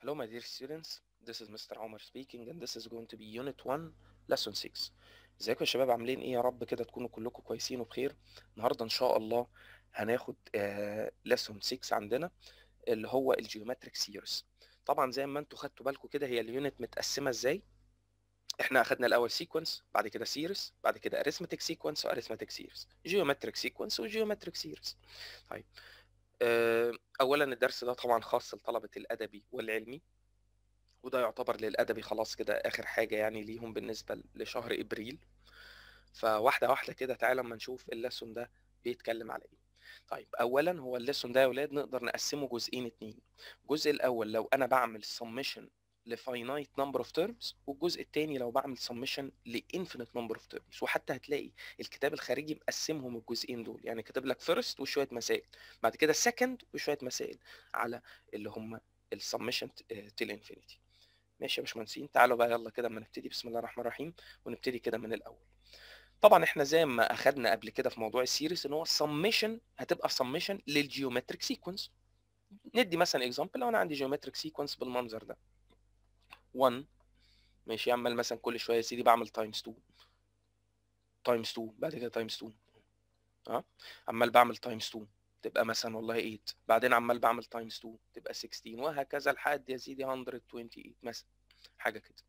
Hello, my dear students. This is Mr. Omar speaking, and this is going to be Unit 1, Lesson 6. ازيكم يا شباب عاملين ايه يا رب كده تكونوا كلكم كويسين وبخير النهارده ان شاء الله هناخد آه Lesson 6 عندنا اللي هو الجيومتريك سيريز طبعا زي ما انتوا خدتوا بالكم كده هي اليونت متقسمه ازاي احنا اخدنا الاول سيكونس بعد كده سيريز بعد كده اريثمتيك سيكونس واريثمتيك سيريز جيومتريك سيكونس وجيومتريك سيريز طيب آه، اولا الدرس ده طبعا خاص لطلبه الادبي والعلمي وده يعتبر للادبي خلاص كده اخر حاجه يعني ليهم بالنسبه لشهر ابريل فواحده واحده كده تعالى اما نشوف الليسون ده بيتكلم على ايه طيب اولا هو الليسون ده يا ولاد نقدر نقسمه جزئين اتنين الجزء الاول لو انا بعمل سمشن لفاينايت نمبر اوف تيرمز والجزء الثاني لو بعمل سمشن لانفينيت نمبر اوف تيرمز وحتى هتلاقي الكتاب الخارجي مقسمهم الجزئين دول يعني كاتب لك فيرست وشويه مسائل بعد كده سكند وشويه مسائل على اللي هم السمشن تيل انفينيتي ماشي يا باشمهندسين تعالوا بقى يلا كده اما نبتدي بسم الله الرحمن الرحيم ونبتدي كده من الاول طبعا احنا زي ما اخدنا قبل كده في موضوع السيريس ان هو السمشن هتبقى سمشن للجيومتريك سيكونس ندي مثلا اكزامبل لو انا عندي جيومتريك سيكونس بالمنظر ده 1 ماشي عمال مثلا كل شويه يا سيدي بعمل تايمز 2 تايمز 2 بعد كده تايمز 2 اه عمال بعمل تايمز 2 تبقى مثلا والله 8 بعدين عمال بعمل تايمز 2 تبقى 16 وهكذا لحد يا سيدي 128 مثلا حاجه كده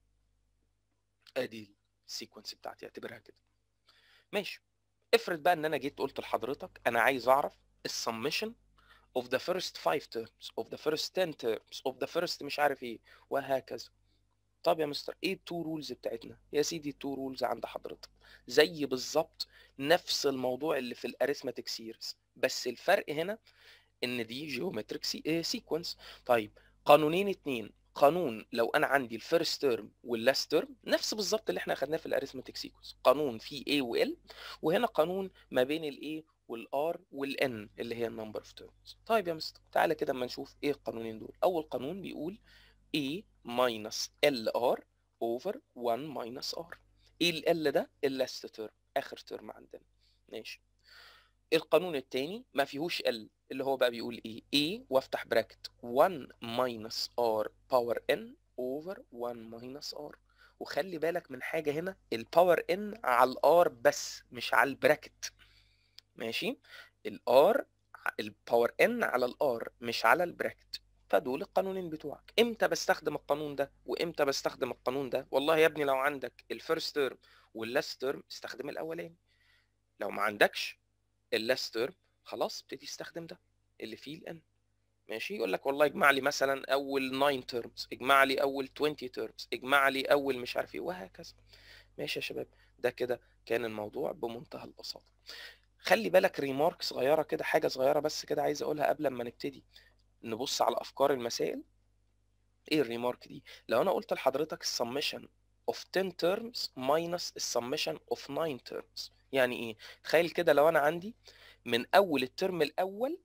ادي السيكونس بتاعتي اعتبرها كده ماشي افرض بقى ان انا جيت قلت لحضرتك انا عايز اعرف السمشن of the first 5 terms of the first 10 terms of the first مش عارف ايه وهكذا طب يا مستر ايه التو رولز بتاعتنا يا سيدي التو رولز عند حضرتك زي بالظبط نفس الموضوع اللي في الاريثماتيك سيريز بس الفرق هنا ان دي جيومتريك سي... سيكونس طيب قانونين اتنين قانون لو انا عندي الفيرست تيرم واللاست تيرم نفس بالظبط اللي احنا اخدناه في الاريثماتيك سيكونس قانون فيه A و L وهنا قانون ما بين الاي والار والان اللي هي النمبر اوف تيرمز طيب يا مستر تعالى كده اما نشوف ايه القانونين دول اول قانون بيقول A minus LR over 1 minus R ايه ال L ده اللاست تيرم اخر تيرم عندنا ماشي القانون الثاني ما فيهوش L اللي هو بقى بيقول ايه A وافتح براكت 1 minus R power N over 1 minus R وخلي بالك من حاجة هنا الباور N على الار بس مش على البراكت ماشي الار الباور N على الار مش على البراكت فدول القانونين بتوعك امتى بستخدم القانون ده وامتى بستخدم القانون ده والله يا ابني لو عندك الفيرست تيرم واللاست تيرم استخدم الاولاني لو ما عندكش اللاست تيرم خلاص ابتدي استخدم ده اللي فيه الان ماشي يقول لك والله اجمع لي مثلا اول 9 تيرمز اجمع لي اول 20 تيرمز اجمع لي اول مش عارف ايه وهكذا ماشي يا شباب ده كده كان الموضوع بمنتهى البساطه خلي بالك ريمارك صغيره كده حاجه صغيره بس كده عايز اقولها قبل ما نبتدي نبص على افكار المسائل ايه الريمارك دي لو انا قلت لحضرتك السمشن of 10 terms minus السمشن of 9 terms يعني ايه تخيل كده لو انا عندي من اول الترم الاول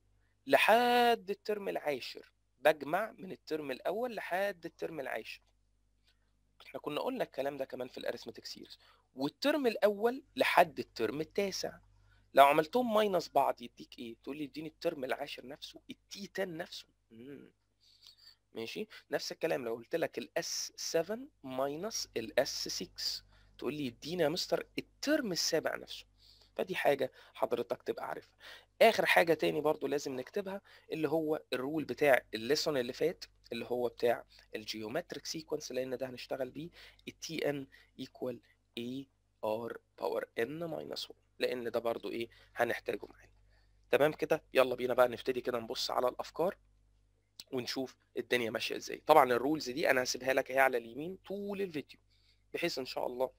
لحد الترم العاشر بجمع من الترم الاول لحد الترم العاشر احنا كنا قلنا الكلام ده كمان في الاريثماتيك سيريز والترم الاول لحد الترم التاسع لو عملتهم ماينس بعض يديك ايه تقول لي اديني الترم العاشر نفسه التي 10 نفسه مم. ماشي نفس الكلام لو قلت لك الاس 7 ماينس الاس 6 تقول لي ادينا يا مستر الترم السابع نفسه فدي حاجه حضرتك تبقى عارفها اخر حاجه تاني برضو لازم نكتبها اللي هو الرول بتاع الليسون اللي فات اللي هو بتاع الجيومتريك سيكونس لان ده هنشتغل بيه التي ان ايكوال اي ار باور ان ماينس 1 لان ده برضو ايه هنحتاجه معانا تمام كده يلا بينا بقى نبتدي كده نبص على الافكار ونشوف الدنيا ماشيه ازاي طبعا الرولز دي انا هسيبها لك اهي على اليمين طول الفيديو بحيث ان شاء الله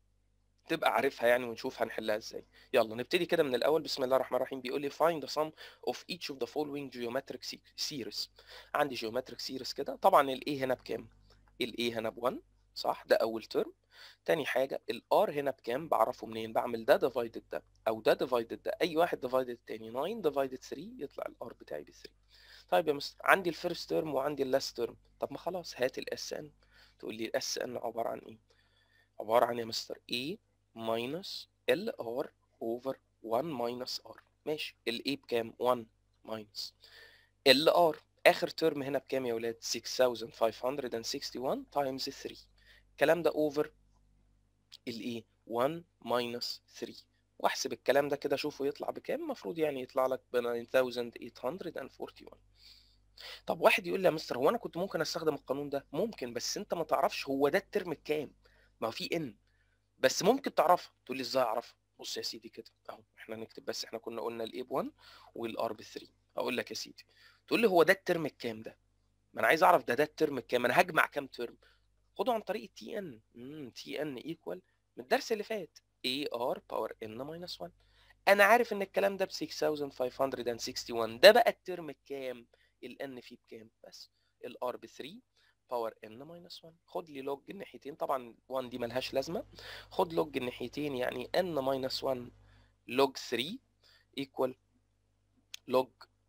تبقى عارفها يعني ونشوف هنحلها ازاي يلا نبتدي كده من الاول بسم الله الرحمن الرحيم بيقول لي find the sum of each of the following geometric series عندي geometric series كده طبعا ال A هنا بكام ال A هنا ب 1 صح ده اول ترم تاني حاجه ال R هنا بكام بعرفه منين بعمل ده divided ده او ده divided ده اي واحد divided التاني 9 divided 3 يطلع ال R بتاعي ب 3 طيب يا مستر عندي الفيرست ترم وعندي اللاست ترم طب ما خلاص هات الاس ان تقول لي الاس ان عباره عن ايه عباره عن يا مستر A minus ال R over 1 minus R ماشي ال A بكام 1 minus ال R اخر ترم هنا بكام يا ولاد 6561 تايمز 3 الكلام ده اوفر الايه 1 ماينس 3 واحسب الكلام ده كده شوفه يطلع بكام المفروض يعني يطلع لك ب 9841 طب واحد يقول لي يا مستر هو انا كنت ممكن استخدم القانون ده ممكن بس انت ما تعرفش هو ده الترم الكام ما هو في ان بس ممكن تعرفها تقول لي ازاي اعرفها بص يا سيدي كده اهو احنا نكتب بس احنا كنا قلنا الاي ب 1 والار ب 3 اقول لك يا سيدي تقول لي هو ده الترم الكام ده ما انا عايز اعرف ده ده الترم الكام انا هجمع كام ترم خده عن طريق التي ان تي ان ايكوال من الدرس اللي فات اي ار باور ان ماينس 1 انا عارف ان الكلام ده ب 6561 ده بقى الترم الكام الان فيه بكام بس الار ب 3 باور ان ماينس 1 خد لي لوج الناحيتين طبعا 1 دي ملهاش لازمه خد لوج الناحيتين يعني ان ماينس 1 لوج 3 ايكوال لوج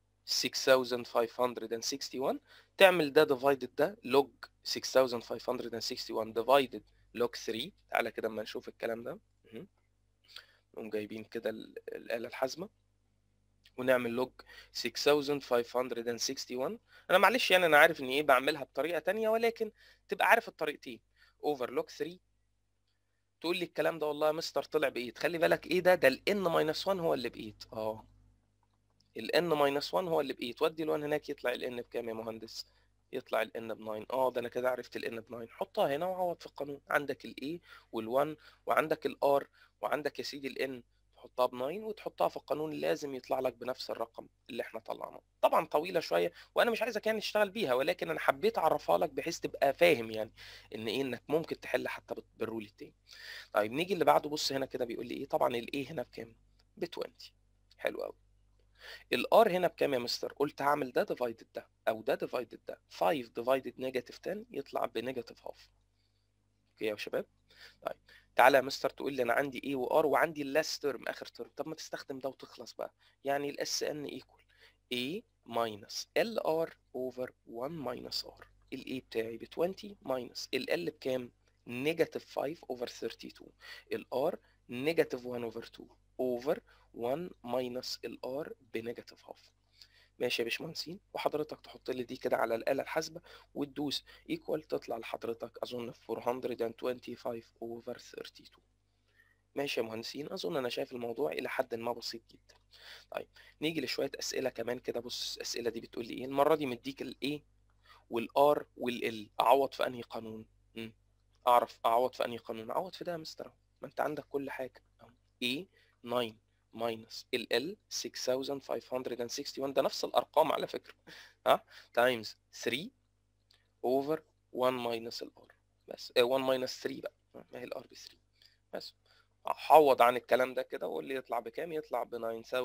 6561 تعمل ده ديفايدد ده لوج 6561 ديفايدد لوج 3 تعالى كده اما نشوف الكلام ده نقوم جايبين كده الآلة الحاسبة ونعمل لوج 6561 انا معلش يعني انا عارف ان ايه بعملها بطريقه تانية ولكن تبقى عارف الطريقتين اوفر لوج 3 تقول لي الكلام ده والله يا مستر طلع بايد خلي بالك ايه ده ده الان ماينس 1 هو اللي بايد اه الان ماينس 1 هو اللي بايد ودي ال1 هناك يطلع الان بكام يا مهندس يطلع الان ب 9 اه ده انا كده عرفت الان ب 9 حطها هنا وعوض في القانون عندك الاي وال1 وعندك الار وعندك يا سيدي الان تحطها ب 9 وتحطها في القانون لازم يطلع لك بنفس الرقم اللي احنا طلعناه طبعا طويله شويه وانا مش عايزك يعني تشتغل بيها ولكن انا حبيت اعرفها لك بحيث تبقى فاهم يعني ان ايه انك ممكن تحل حتى بالرول التاني طيب نيجي اللي بعده بص هنا كده بيقول لي ايه طبعا الايه هنا بكام ب 20 حلو قوي الار هنا بكام يا مستر قلت هعمل ده ديفايدد ده او ده ديفايدد ده 5 ديفايدد نيجاتيف 10 يطلع بنيجاتيف هاف اوكي يا شباب طيب تعالى يا مستر تقول لي انا عندي ايه وار وعندي اللاس ترم اخر ترم طب ما تستخدم ده وتخلص بقى يعني الاس ان ايكوال a minus lr over 1 minus r ال a بتاعي ب 20 minus ال l بكام؟ نيجاتيف 5 over 32 ال r نيجاتيف 1 over 2 over 1 minus ال r بنيجاتيف هاف ماشي يا باشمهندسين وحضرتك تحط لي دي كده على الآلة الحاسبة وتدوس ايكوال تطلع لحضرتك أظن 425 over 32 ماشي يا مهندسين أظن أنا شايف الموضوع إلى حد ما بسيط جدا طيب نيجي لشوية أسئلة كمان كده بص الأسئلة دي بتقول لي إيه المرة دي مديك ال A وال R وال L أعوض في أنهي قانون؟ مم. أعرف أعوض في أنهي قانون؟ أعوض في ده يا مستر ما أنت عندك كل حاجة A 9 minus ال L 6561 ده نفس الأرقام على فكرة ها times 3 over 1 minus ال R بس 1 minus 3 بقى ما هي ال R ب 3 بس حوض عن الكلام ده كده وقول لي يطلع بكام يطلع ب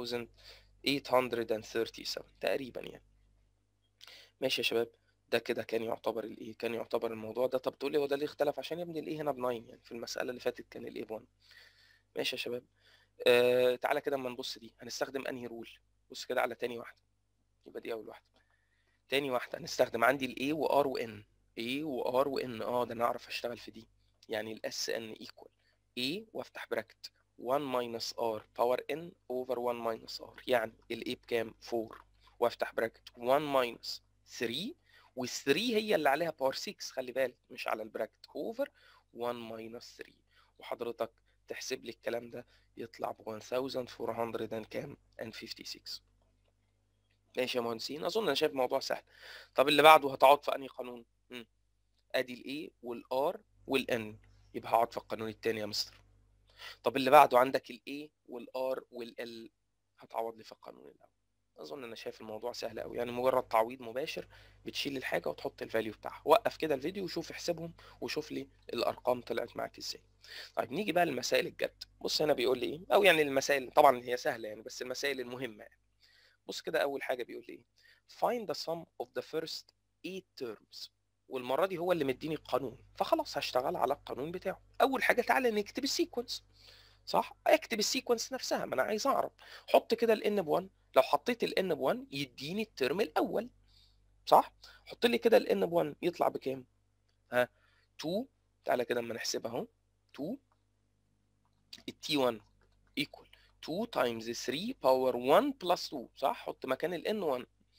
9837 تقريبا يعني ماشي يا شباب ده كده كان يعتبر الايه كان يعتبر الموضوع ده طب تقول لي هو ده ليه اختلف عشان يا ابني الايه هنا ب 9 يعني في المساله اللي فاتت كان الايه ب 1 ماشي يا شباب آه تعالى كده اما نبص دي هنستخدم انهي رول بص كده على تاني واحده يبقى دي اول واحده تاني واحده هنستخدم عندي الاي وار وان اي وار وان اه ده انا اعرف اشتغل في دي يعني الاس ان ايكوال A وافتح براكت 1 minus R باور N over 1 minus R يعني ال A بكام 4 وافتح براكت 1 minus 3 وال 3 هي اللي عليها باور 6 خلي بالك مش على البراكت over 1 minus 3 وحضرتك تحسب لي الكلام ده يطلع ب 1400 كام and 56 ماشي يا مهندسين اظن انا شايف الموضوع سهل طب اللي بعده هتقعد في انهي قانون مم. ادي الاي والار والان يبقى هقعد في القانون التاني يا مستر طب اللي بعده عندك الاي والار والال هتعوض لي في القانون الاول اظن انا شايف الموضوع سهل قوي يعني مجرد تعويض مباشر بتشيل الحاجه وتحط الفاليو بتاعها وقف كده الفيديو وشوف احسبهم وشوف لي الارقام طلعت معاك ازاي طيب نيجي بقى للمسائل الجد بص هنا بيقول لي ايه او يعني المسائل طبعا هي سهله يعني بس المسائل المهمه يعني بص كده اول حاجه بيقول لي ايه find the sum of the first eight terms والمره دي هو اللي مديني القانون فخلاص هشتغل على القانون بتاعه اول حاجه تعالى نكتب السيكونس صح اكتب السيكونس نفسها ما انا عايز اعرف حط كده الان ب 1 لو حطيت الان ب 1 يديني الترم الاول صح حط لي كده الان ب 1 يطلع بكام ها 2 تعالى كده اما نحسبها اهو 2 التي 1 ايكوال 2 تايمز 3 باور 1 بلس 2 صح حط مكان الان 1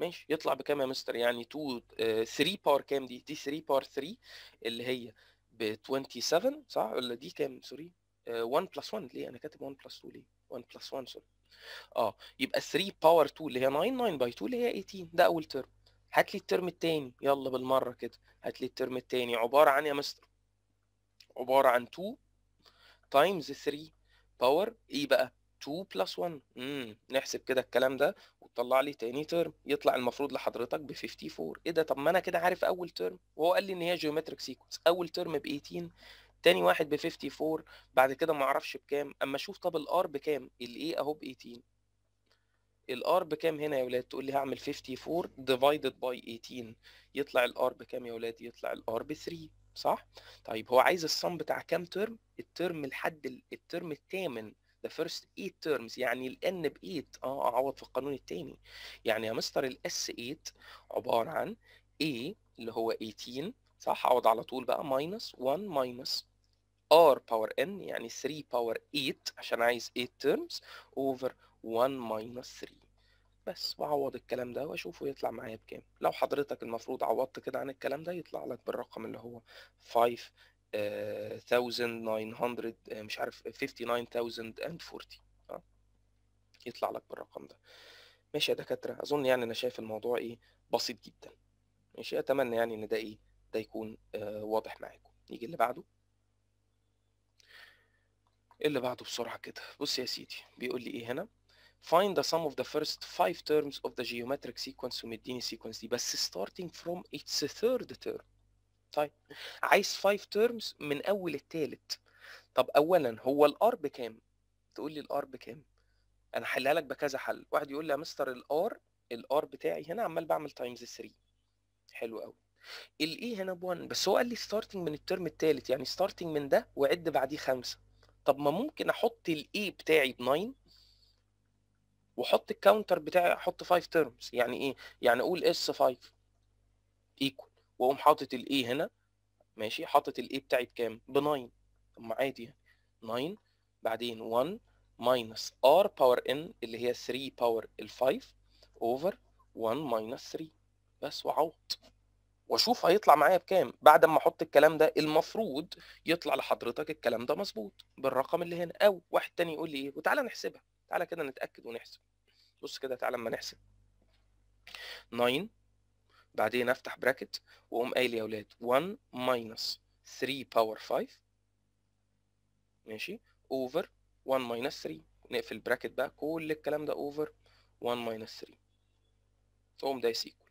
ماشي يطلع بكام يا مستر يعني 2 آه 3 باور كام دي دي 3 باور 3 اللي هي ب 27 صح ولا دي كام سوري آه 1 بلس 1 ليه انا كاتب 1 بلس 2 ليه 1 بلس 1 سوري اه يبقى 3 باور 2 اللي هي 9 9 باي 2 اللي هي 18 ده اول ترم هات لي الترم الثاني يلا بالمره كده هات لي الترم الثاني عباره عن يا مستر عباره عن 2 تايمز 3 باور ايه بقى 2 بلس 1 امم نحسب كده الكلام ده وتطلع لي تاني ترم يطلع المفروض لحضرتك ب 54 ايه ده طب ما انا كده عارف اول ترم وهو قال لي ان هي جيومتريك سيكونس اول ترم ب 18 تاني واحد ب 54 بعد كده ما اعرفش بكام اما اشوف طب الار بكام الايه اهو ب 18 الار بكام هنا يا ولاد تقول لي هعمل 54 ديفايدد باي 18 يطلع الار بكام يا ولاد يطلع الار ب 3 صح طيب هو عايز الصم بتاع كام ترم الترم لحد الترم الثامن the first 8 terms يعني ال n ب 8 اه اعوض في القانون الثاني يعني يا مستر ال s 8 عباره عن a اللي هو 18 صح اعوض على طول بقى minus 1 minus r power n يعني 3 power 8 عشان عايز 8 terms over 1 minus 3 بس واعوض الكلام ده واشوفه يطلع معايا بكام لو حضرتك المفروض عوضت كده عن الكلام ده يطلع لك بالرقم اللي هو 5 1900 مش عارف 59040 اه يطلع لك بالرقم ده ماشي يا دكاتره اظن يعني انا شايف الموضوع ايه بسيط جدا ماشي اتمنى يعني ان ده ايه ده يكون آه واضح معاكم نيجي اللي بعده اللي بعده بسرعه كده بص يا سيدي بيقول لي ايه هنا find the sum of the first five terms of the geometric sequence ومديني sequence دي بس starting from its third term طيب عايز 5 terms من اول التالت طب اولا هو الار بكام تقول لي الار بكام انا هحلها لك بكذا حل واحد يقول لي يا مستر الار الار بتاعي هنا عمال بعمل تايمز 3 حلو قوي الاي هنا ب 1 بس هو قال لي ستارتنج من الترم التالت يعني ستارتنج من ده وعد بعديه خمسه طب ما ممكن احط الاي بتاعي ب 9 واحط الكاونتر بتاعي احط 5 تيرمز يعني ايه يعني اقول اس 5 ايكوال واقوم حاطط الاي هنا ماشي حاطط الاي بتاعي بكام ب 9 طب ما عادي يعني 9 بعدين 1 ماينس ار باور ان اللي هي 3 باور ال 5 اوفر 1 ماينس 3 بس واعوض واشوف هيطلع معايا بكام بعد ما احط الكلام ده المفروض يطلع لحضرتك الكلام ده مظبوط بالرقم اللي هنا او واحد تاني يقول لي ايه وتعالى نحسبها تعالى كده نتاكد ونحسب بص كده تعالى اما نحسب 9 بعدين افتح براكت واقوم قايل يا اولاد 1 ماينس 3 باور 5 ماشي اوفر 1 ماينس 3 نقفل براكت بقى كل الكلام ده اوفر 1 ماينس 3 تقوم ده يسيكول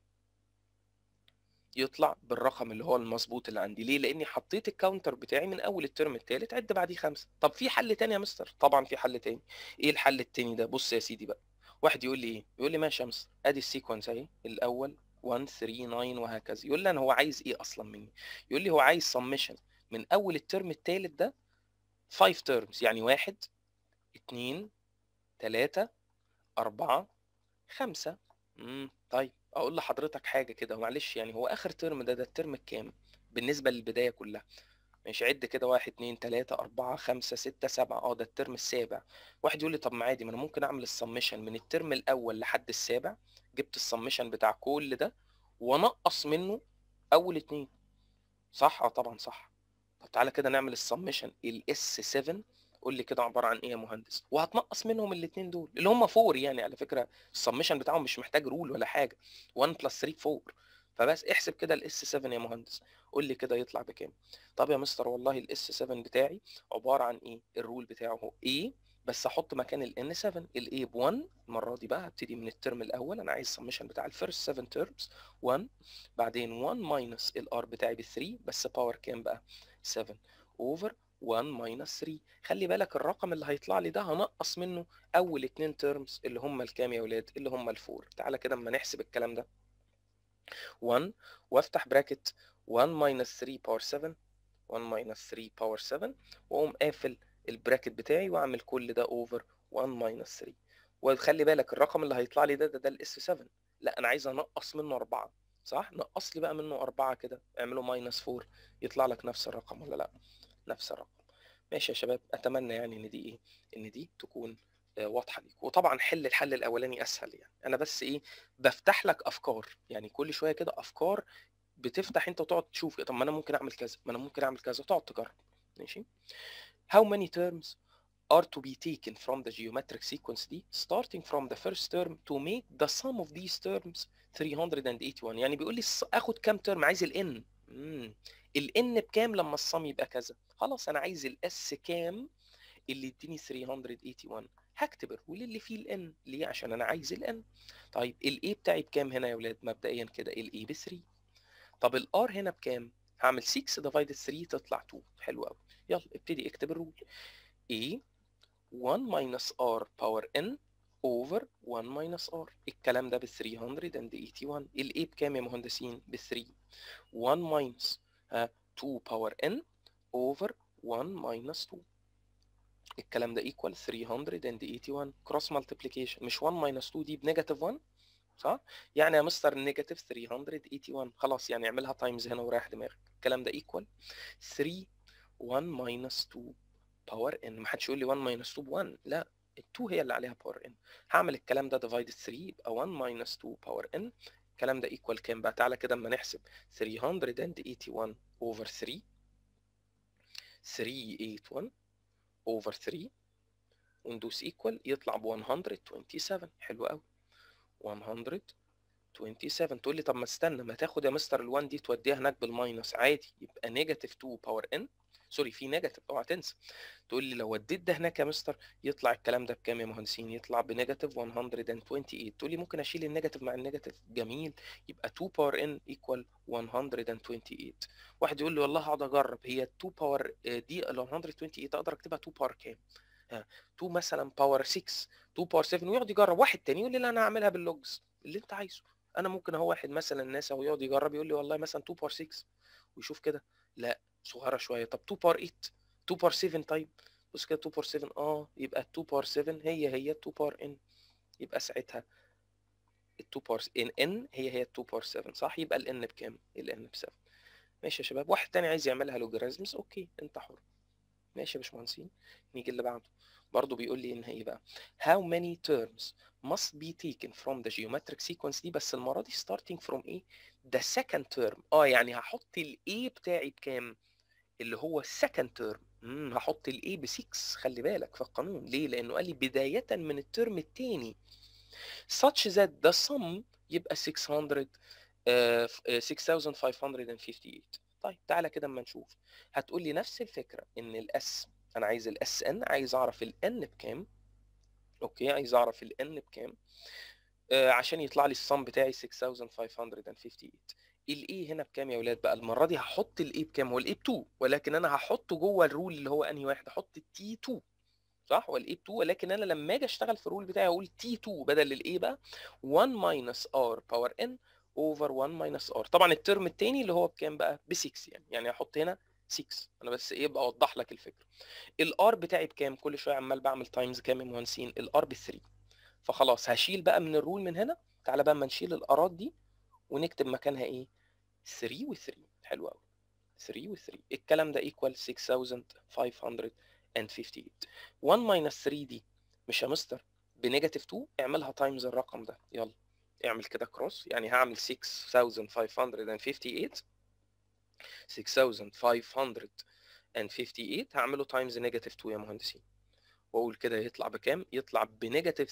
يطلع بالرقم اللي هو المظبوط اللي عندي ليه لاني حطيت الكاونتر بتاعي من اول الترم الثالث عد بعديه خمسة طب في حل تاني يا مستر طبعا في حل تاني ايه الحل التاني ده بص يا سيدي بقى واحد يقول لي ايه يقول لي ماشي يا مستر ادي السيكونس اهي الاول 1 3 9 وهكذا يقول لي انا هو عايز ايه اصلا مني يقول لي هو عايز سمشن من اول الترم الثالث ده 5 تيرمز يعني واحد اتنين تلاتة أربعة خمسة امم طيب أقول لحضرتك حاجة كده معلش يعني هو آخر ترم ده ده الترم الكام بالنسبة للبداية كلها ماشي عد كده واحد اتنين تلاتة أربعة خمسة ستة سبعة اه ده الترم السابع واحد يقول لي طب ما عادي ما أنا ممكن أعمل السمشن من الترم الأول لحد السابع جبت السمشن بتاع كل ده وانقص منه أول اتنين صح اه طبعا صح طب تعالى كده نعمل السمشن الاس 7 قول لي كده عباره عن ايه يا مهندس وهتنقص منهم الاثنين دول اللي هم 4 يعني على فكره السمشن بتاعهم مش محتاج رول ولا حاجه 1 بلس 3 4 فبس احسب كده الاس 7 يا مهندس قول لي كده يطلع بكام طب يا مستر والله الاس 7 بتاعي عباره عن ايه الرول بتاعه هو ايه بس احط مكان الان 7 الاي ب 1 المره دي بقى هبتدي من الترم الاول انا عايز السمشن بتاع الفيرست 7 تيرمز 1 بعدين 1 ماينس الار بتاعي ب 3 بس باور كام بقى 7 اوفر 1 ماينس 3 خلي بالك الرقم اللي هيطلع لي ده هنقص منه اول اتنين تيرمز اللي هم الكام يا ولاد اللي هم الفور تعالى كده اما نحسب الكلام ده 1 وافتح براكت 1 ماينس 3 باور 7 1 ماينس 3 باور 7 واقوم قافل البراكت بتاعي واعمل كل ده اوفر 1 ماينس 3 وخلي بالك الرقم اللي هيطلع لي ده ده, ده الاس 7 لا انا عايز انقص منه 4 صح نقص لي بقى منه 4 كده اعمله ماينس 4 يطلع لك نفس الرقم ولا لا نفس الرقم ماشي يا شباب اتمنى يعني ان دي ايه ان دي تكون آه، واضحه ليك وطبعا حل الحل الاولاني اسهل يعني انا بس ايه بفتح لك افكار يعني كل شويه كده افكار بتفتح انت وتقعد تشوف طب ما انا ممكن اعمل كذا ما انا ممكن اعمل كذا وتقعد تجرب ماشي how many terms are to be taken from the geometric sequence دي starting from the first term to make the sum of these terms 381 يعني بيقول لي الص- اخد كام ترم عايز الان الان بكام لما الصم يبقى كذا خلاص انا عايز الاس كام اللي يديني 381 هكتب الرول اللي فيه الان ليه عشان انا عايز الان طيب الاي بتاعي بكام هنا يا ولاد مبدئيا كده الاي ب 3 طب الار هنا بكام هعمل 6 ديفايد 3 تطلع 2 حلو قوي يلا ابتدي اكتب الرول a 1 minus r power n over 1 minus r الكلام ده ب 381 ال a بكام يا مهندسين ب 3 1 minus آه، 2 power n over 1 minus 2 الكلام ده equal 381 cross multiplication مش 1 minus 2 دي بنيجاتيف 1 صح؟ يعني يا مستر نيجاتيف 381 خلاص يعني اعملها تايمز هنا ورايح دماغك الكلام ده equal 3 1 minus 2 باور ان ما حدش يقول لي 1 minus 2 ب 1 لا ال 2 هي اللي عليها باور ان هعمل الكلام ده ديفايد 3 يبقى 1 minus 2 باور ان الكلام ده equal كام بقى تعالى كده اما نحسب 381 over 3 381 over 3 وندوس equal يطلع ب 127 حلو قوي 127 تقول لي طب ما استنى ما تاخد يا مستر ال1 دي توديها هناك بالماينس عادي يبقى نيجاتيف 2 باور ان سوري في نيجاتيف اوعى تنسى تقول لي لو وديت ده هناك يا مستر يطلع الكلام ده بكام يا مهندسين يطلع بنيجاتيف 128 تقول لي ممكن اشيل النيجاتيف مع النيجاتيف جميل يبقى 2 باور ان ايكوال 128 واحد يقول لي والله هقعد اجرب هي 2 باور دي ال 128 اقدر اكتبها 2 باور كام 2 مثلا باور 6 2 باور 7 ويقعد يجرب واحد تاني يقول لي لا انا هعملها باللوجز اللي انت عايزه انا ممكن اهو واحد مثلا الناس اهو يقعد يجرب يقول لي والله مثلا 2 باور 6 ويشوف كده لا صغيره شويه طب 2 باور 8 2 باور 7 طيب بص كده 2 باور 7 اه يبقى 2 باور 7 هي هي 2 باور ان يبقى ساعتها ال 2 باور ان ان هي هي 2 باور 7 صح يبقى ال ان بكام ال ان ب 7 ماشي يا شباب واحد تاني عايز يعملها لوجاريزمز اوكي انت حر ماشي يا باشمهندسين نيجي اللي بعده برضه بيقول لي ان ايه بقى how many terms must be taken from the geometric sequence دي بس المره دي starting from ايه the second term اه يعني هحط الاي بتاعي بكام اللي هو second term امم هحط الاي ب 6 خلي بالك في القانون ليه لانه قال لي بدايه من الترم الثاني such that the sum يبقى 600 آه، آه، 6558 طيب تعالى كده اما نشوف هتقول لي نفس الفكره ان الاس انا عايز الاس ان عايز اعرف الان بكام اوكي عايز اعرف الان بكام آه، عشان يطلع لي الصم بتاعي 6558 الاي هنا بكام يا ولاد بقى المره دي هحط الاي بكام هو الاي ب 2 ولكن انا هحطه جوه الرول اللي هو انهي واحد هحط التي 2 صح هو الاي ب 2 ولكن انا لما اجي اشتغل في الرول بتاعي اقول تي 2 بدل الاي بقى 1 ماينس ار باور ان اوفر 1 ماينس ار طبعا الترم الثاني اللي هو بكام بقى ب 6 يعني يعني هحط هنا 6 انا بس ايه بوضح لك الفكره الار بتاعي بكام كل شويه عمال بعمل تايمز كام يا مهندسين الار ب 3 فخلاص هشيل بقى من الرول من هنا تعالى بقى اما نشيل الارات دي ونكتب مكانها ايه 3 و 3 حلو قوي 3 و 3 الكلام ده ايكوال 6558 1 ماينس 3 دي مش يا مستر بنيجاتيف 2 اعملها تايمز الرقم ده يلا اعمل كده كروس يعني هعمل 6558 6558 هعمله تايمز نيجاتيف 2 يا مهندسين واقول كده يطلع بكام يطلع بنيجاتيف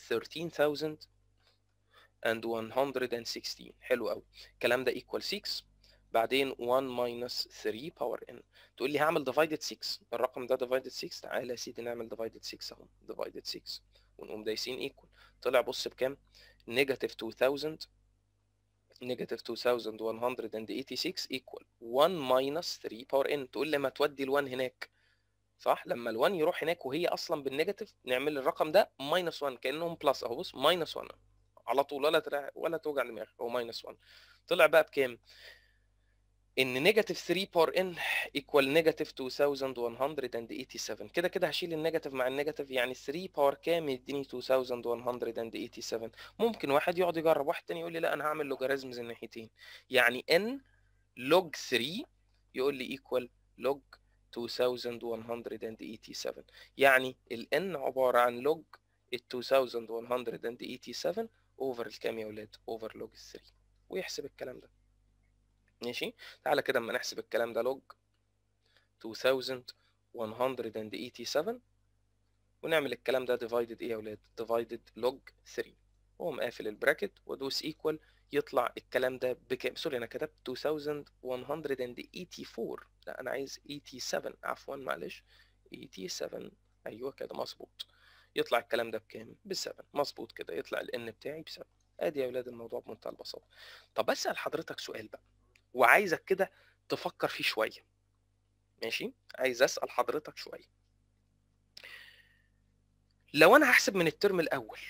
13116 حلو قوي الكلام ده ايكوال 6 بعدين 1 ماينس 3 باور ان تقول لي هعمل ديفايدد 6 الرقم ده ديفايدد 6 تعالى يا سيدي نعمل ديفايدد 6 اهو ديفايدد 6 ونقوم دايسين ايكوال طلع بص بكام نيجاتيف 2000 نيجاتيف 2186 ايكوال 1 ماينس 3 باور ان تقول لي ما تودي ال1 هناك صح لما ال1 يروح هناك وهي اصلا بالنيجاتيف نعمل الرقم ده ماينس 1 كانهم بلس اهو بص ماينس 1 على طول ولا ترا... ولا توجع دماغك هو ماينس 1 طلع بقى بكام ان نيجاتيف 3 باور ان ايكوال نيجاتيف 2187 كده كده هشيل النيجاتيف مع النيجاتيف يعني 3 باور كام يديني 2187 ممكن واحد يقعد يجرب واحد تاني يقول لي لا انا هعمل لوجاريزمز الناحيتين يعني ان لوج 3 يقول لي ايكوال لوج 2187 يعني ال n عباره عن لوج ال 2187 اوفر الكام يا ولاد اوفر لوج 3 ويحسب الكلام ده ماشي تعالى كده اما نحسب الكلام ده لوج 2187 ونعمل الكلام ده ديفايدد ايه يا ولاد ديفايدد لوج 3 واقوم قافل البراكت وادوس ايكوال يطلع الكلام ده بكام سوري انا كتبت 2184 لا انا عايز 87 عفوا معلش 87 ايوه كده مظبوط يطلع الكلام ده بكام ب 7 مظبوط كده يطلع الان بتاعي ب 7 ادي يا ولاد الموضوع بمنتهى البساطه طب بسال حضرتك سؤال بقى وعايزك كده تفكر فيه شويه ماشي عايز اسال حضرتك شويه لو انا هحسب من الترم الاول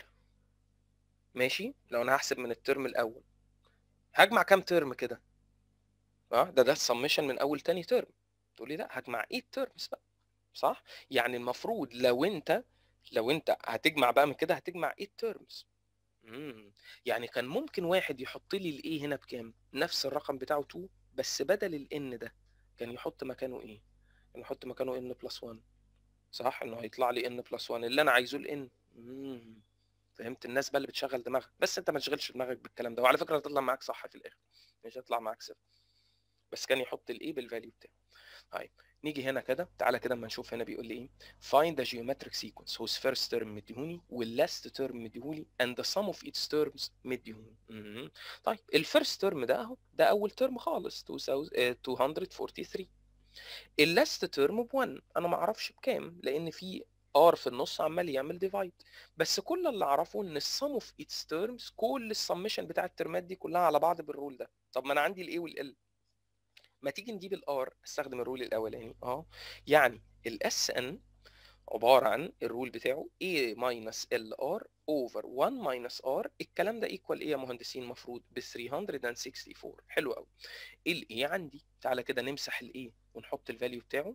ماشي لو انا هحسب من الترم الاول هجمع كام ترم كده اه ده ده السمشن من اول تاني ترم تقول لي لا هجمع 8 ترمز بقى صح يعني المفروض لو انت لو انت هتجمع بقى من كده هتجمع 8 ترمز امم يعني كان ممكن واحد يحط لي الايه هنا بكام نفس الرقم بتاعه 2 بس بدل الان ده كان يحط مكانه ايه كان يحط مكانه ان بلس 1 صح انه هيطلع لي ان بلس 1 اللي انا عايزه الان امم فهمت الناس بقى اللي بتشغل دماغك بس انت ما تشغلش دماغك بالكلام ده وعلى فكره هتطلع معاك صح في الاخر مش هيطلع معاك صفر بس كان يحط الايه بالفاليو بتاعه طيب نيجي هنا كده تعالى كده اما نشوف هنا بيقول لي ايه find the geometric sequence whose first term مديهوني والlast term مديهولي and the sum of its terms مديهوني مم. طيب الفيرست ترم ده اهو ده اول ترم خالص 2000 آه، 243 اللاست ترم ب 1 انا ما اعرفش بكام لان في ار في النص عمال يعمل ديفايد بس كل اللي اعرفه ان السم اوف اتس تيرمز كل السمشن بتاع الترمات دي كلها على بعض بالرول ده طب ما انا عندي الاي والال ما تيجي نجيب الار استخدم الرول الاولاني اه يعني الاس ان عباره عن الرول بتاعه a minus LR over 1 minus R الكلام ده ايكوال ايه يا مهندسين المفروض ب 364 حلو قوي الاي عندي تعالى كده نمسح الاي ونحط الفاليو بتاعه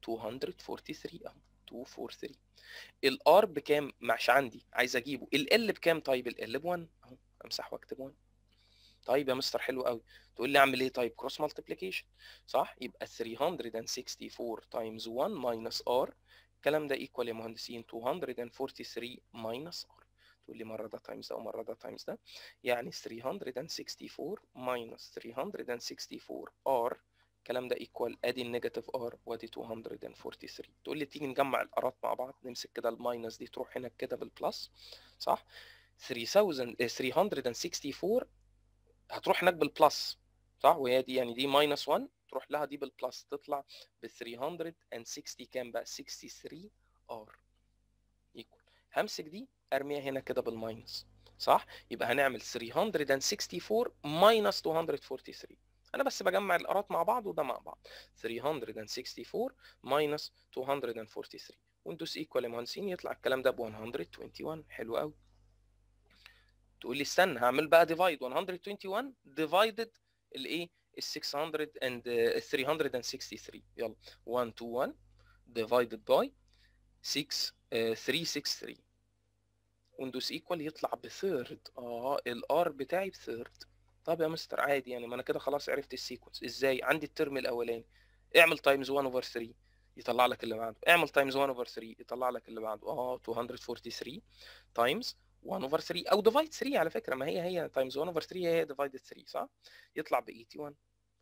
243 اهو 243 الار بكام مش عندي عايز اجيبه ال بكام طيب ال ب 1 اهو امسح واكتب 1 طيب يا مستر حلو قوي تقول لي اعمل ايه طيب كروس مالتيبليكيشن صح يبقى 364 تايمز 1 ماينس ار الكلام ده ايكوال يا مهندسين 243 ماينس ار تقول لي مره ده تايمز ده ومره ده تايمز ده يعني 364 ماينس 364 ار الكلام ده ايكوال ادي النيجاتيف ار وادي 243 تقول لي تيجي نجمع الارات مع بعض نمسك كده الماينس دي تروح هنا كده بالبلس صح 3000 آه، 364 هتروح هناك بالبلس صح وهي دي يعني دي ماينس 1 تروح لها دي بالبلس تطلع ب 360 كام بقى 63 ار ايكوال همسك دي ارميها هنا كده بالماينس صح يبقى هنعمل 364 ماينس 243 انا بس بجمع الارات مع بعض وده مع بعض 364 ماينس 243 وندوس ايكوال يا مهندسين يطلع الكلام ده ب 121 حلو قوي تقول لي استنى هعمل بقى ديفايد 121 ديفايدد الايه ال 600 and 363 يلا 121 divided by 6 uh, 363 وندوس ايكوال يطلع بثيرد اه الار بتاعي بثيرد طب يا مستر عادي يعني ما انا كده خلاص عرفت السيكونس ازاي عندي الترم الاولاني اعمل تايمز 1 اوفر 3 يطلع لك اللي بعده اعمل تايمز 1 اوفر 3 يطلع لك اللي بعده اه 243 تايمز 1 اوفر 3 او ديفايد 3 على فكره ما هي هي تايمز 1 اوفر 3 هي ديفايد 3 صح يطلع ب 81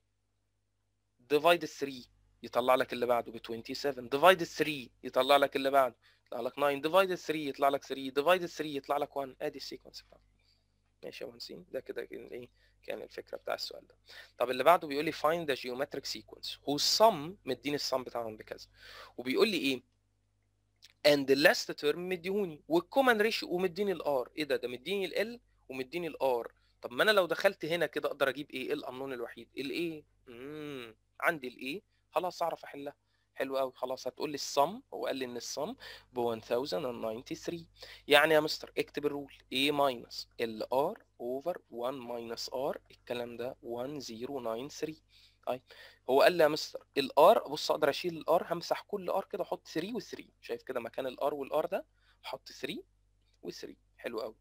ديفايد 3 يطلع لك اللي بعده ب 27 ديفايد 3 يطلع لك اللي بعده يطلع لك 9 ديفايد 3 يطلع لك 3 ديفايد 3 يطلع لك 1 ادي السيكونس بتاعته ماشي يا مهندسين ده كده كان ايه كان الفكره بتاع السؤال ده طب اللي بعده بيقول لي find the geometric sequence whose sum مديني السم بتاعهم بكذا وبيقول لي ايه and the last term مديهوني والكومن ريشيو ومديني الار ايه ده ده مديني ال ومديني الار طب ما انا لو دخلت هنا كده اقدر اجيب ايه القانون الوحيد الايه امم عندي الايه خلاص اعرف احلها حلو قوي خلاص هتقول لي الصم هو قال لي ان الصم ب 1093 يعني يا مستر اكتب الرول a minus ال r over 1 minus r الكلام ده 1093 طيب هو قال لي يا مستر الار بص اقدر اشيل الار همسح كل ار كده احط 3 و3 شايف كده مكان الار والار ده احط 3 و3 حلو قوي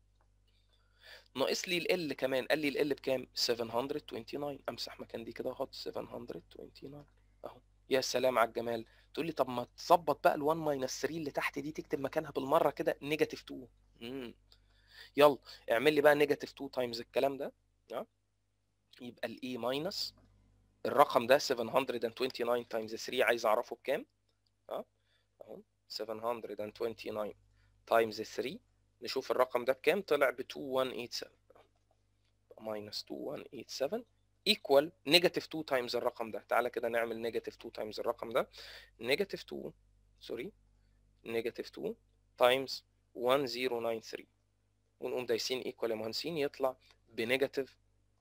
ناقص لي ال كمان قال لي ال بكام 729 امسح مكان دي كده احط 729 اهو يا سلام على الجمال تقول لي طب ما تظبط بقى ال1 ماينس 3 اللي تحت دي تكتب مكانها بالمره كده نيجاتيف 2 امم يلا اعمل لي بقى نيجاتيف 2 تايمز الكلام ده ها يبقى الاي ماينس الرقم ده 729 تايمز 3 عايز اعرفه بكام ها اهو 729 تايمز 3 نشوف الرقم ده بكام طلع ب 2187 ماينس 2187 ايكوال نيجاتيف 2 تايمز الرقم ده تعالى كده نعمل نيجاتيف 2 تايمز الرقم ده نيجاتيف 2 سوري نيجاتيف 2 تايمز 1093 ونقوم دايسين ايكوال يا مهندسين يطلع بنيجاتيف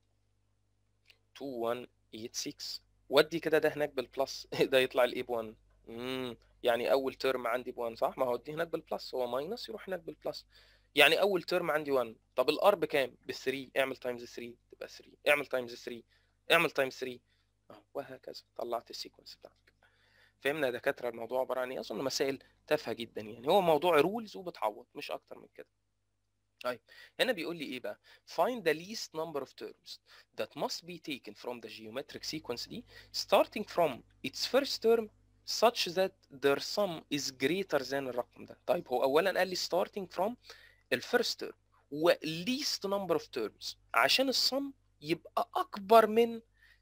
2186 ودي كده ده هناك بالبلس ده يطلع الاي ب 1 امم يعني اول ترم عندي ب 1 صح ما هو دي هناك بالبلس هو ماينس يروح هناك بالبلس يعني اول ترم عندي 1 طب الار بكام ب 3 اعمل تايمز 3 تبقى 3 اعمل تايمز 3 اعمل تايمز 3 اهو وهكذا طلعت السيكونس بتاعك فهمنا يا دكاتره الموضوع عباره عن ايه اظن مسائل تافهه جدا يعني هو موضوع رولز وبتعوض مش اكتر من كده طيب هنا بيقول لي ايه بقى find the least number of terms that must be taken from the geometric sequence دي starting from its first term such that their sum is greater than الرقم ده طيب هو اولا قال لي starting from الفيرست term و least number of terms عشان السم يبقى اكبر من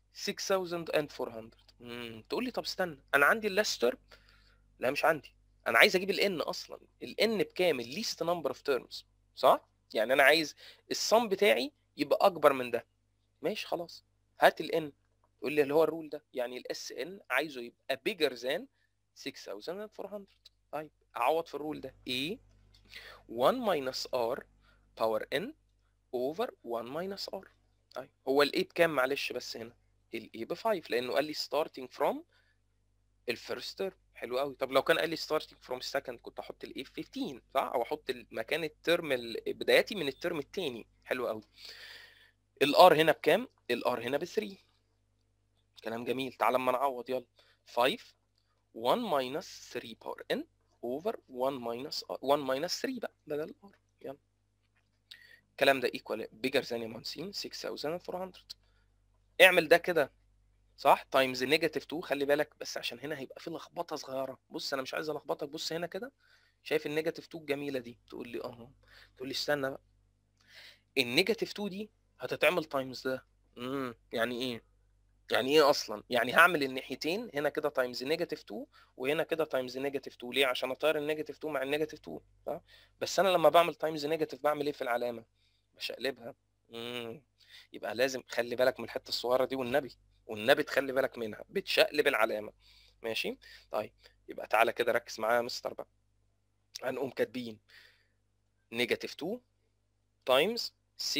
6400 امم تقول لي طب استنى انا عندي اللاست تيرم لا مش عندي انا عايز اجيب الان اصلا الان بكام الليست نمبر اوف تيرمز صح يعني انا عايز الصم بتاعي يبقى اكبر من ده ماشي خلاص هات الان يقول لي اللي هو الرول ده يعني الاس ان عايزه يبقى بيجر ذان 6400 طيب اعوض في الرول ده a 1 minus r باور n over 1 minus r طيب هو الاي بكام معلش بس هنا الاي ب 5 لانه قال لي starting from الفيرست تيرم حلو قوي طب لو كان قال لي starting from second كنت احط الاي في 15 صح او احط مكان الترم بداياتي من الترم الثاني حلو قوي الار هنا بكام الار هنا ب 3 كلام جميل تعال اما نعوض يلا 5 1 minus 3 باور n over 1 minus 1 minus 3 بقى بدل الار يلا الكلام ده equal bigger than مهندسين 6400 اعمل ده كده صح تايمز نيجاتيف 2 خلي بالك بس عشان هنا هيبقى في لخبطه صغيره بص انا مش عايز الخبطك بص هنا كده شايف النيجاتيف 2 الجميله دي تقول لي اه تقول لي استنى بقى النيجاتيف 2 دي هتتعمل تايمز ده امم يعني ايه يعني ايه اصلا يعني هعمل الناحيتين هنا كده تايمز نيجاتيف 2 وهنا كده تايمز نيجاتيف 2 ليه عشان اطير النيجاتيف 2 مع النيجاتيف 2 صح بس انا لما بعمل تايمز نيجاتيف بعمل ايه في العلامه بشقلبها امم يبقى لازم خلي بالك من الحته الصغيره دي والنبي والنبي تخلي بالك منها بتشقلب العلامه ماشي طيب يبقى تعالى كده ركز معايا يا مستر بقى هنقوم كاتبين نيجاتيف 2 تايمز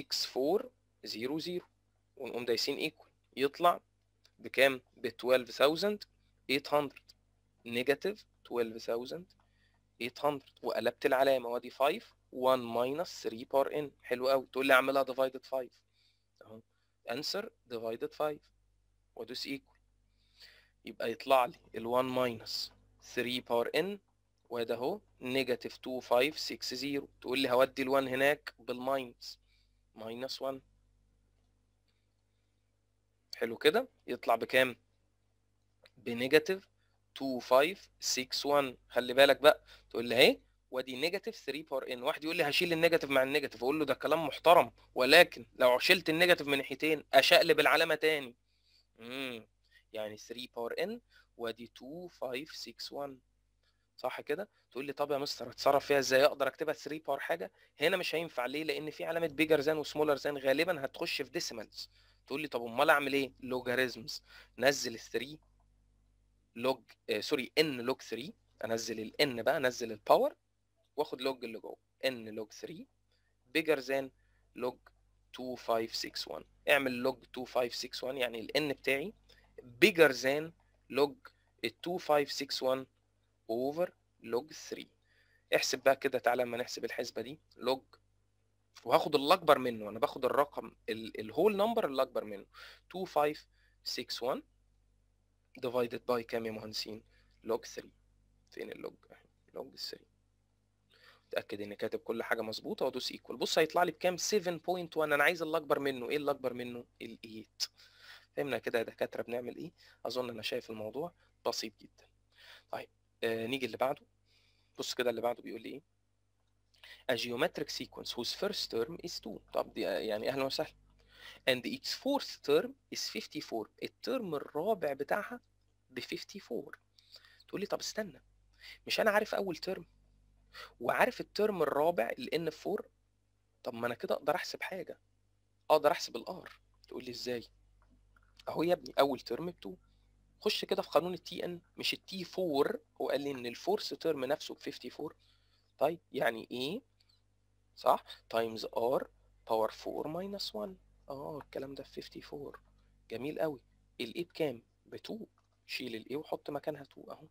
6400 ونقوم دايسين ايكوال يطلع بكام ب 12800 نيجاتيف 12800 وقلبت العلامه وادي 5 1 ماينس 3 بار ان حلو قوي تقول لي اعملها ديفايدد 5 اهو انسر ديفايدد 5 وادوس ايكوال يبقى يطلع لي ال 1 ماينس 3 باور ان وده اهو نيجاتيف 2560 تقول لي هودي ال 1 هناك بالماينس ماينس 1 حلو كده يطلع بكام بنيجاتيف 2561 خلي بالك بقى تقول لي اهي وادي نيجاتيف 3 باور ان واحد يقول لي هشيل النيجاتيف مع النيجاتيف اقول له ده كلام محترم ولكن لو شلت النيجاتيف من ناحيتين اشقلب العلامه تاني امم يعني 3 باور ان وادي 2561 صح كده تقول لي طب يا مستر اتصرف فيها ازاي اقدر اكتبها 3 باور حاجه هنا مش هينفع ليه لان في علامه بيجر زان وسمولر زان غالبا هتخش في ديسيمالز تقول لي طب امال اعمل ايه لوجاريزمز نزل 3 لوج آه سوري ان لوج 3 انزل الان بقى انزل الباور واخد لوج اللي جوه ان لوج 3 بيجر زان لوج 2561 اعمل لوج 2561 يعني الان بتاعي bigger than log 2561 over log 3 احسب بقى كده تعالى لما نحسب الحسبه دي log وهاخد الاكبر منه انا باخد الرقم الهول نمبر اللي اكبر منه 2561 divided by كام يا مهندسين log 3 فين اللوج log 3 اتاكد اني كاتب كل حاجه مظبوطه وادوس ايكوال بص هيطلع لي بكام 7.1 انا عايز اللي اكبر منه ايه اللي اكبر منه ال 8 فهمنا كده يا دكاتره بنعمل ايه اظن انا شايف الموضوع بسيط جدا طيب آه نيجي اللي بعده بص كده اللي بعده بيقول لي ايه a geometric sequence whose first term is 2 طب دي يعني اهلا وسهلا and its fourth term is 54 الترم الرابع بتاعها ب 54 تقول لي طب استنى مش انا عارف اول ترم وعارف الترم الرابع ال n 4 طب ما انا كده اقدر احسب حاجه اقدر احسب الار تقول لي ازاي اهو يا ابني اول ترم ب 2 خش كده في قانون التي ان مش التي 4 هو قال لي ان الفورس ترم نفسه ب 54 طيب يعني ايه صح تايمز ار باور 4 ماينس 1 اه الكلام ده في 54 جميل قوي الايه بكام ب 2 شيل الايه وحط مكانها 2 اهو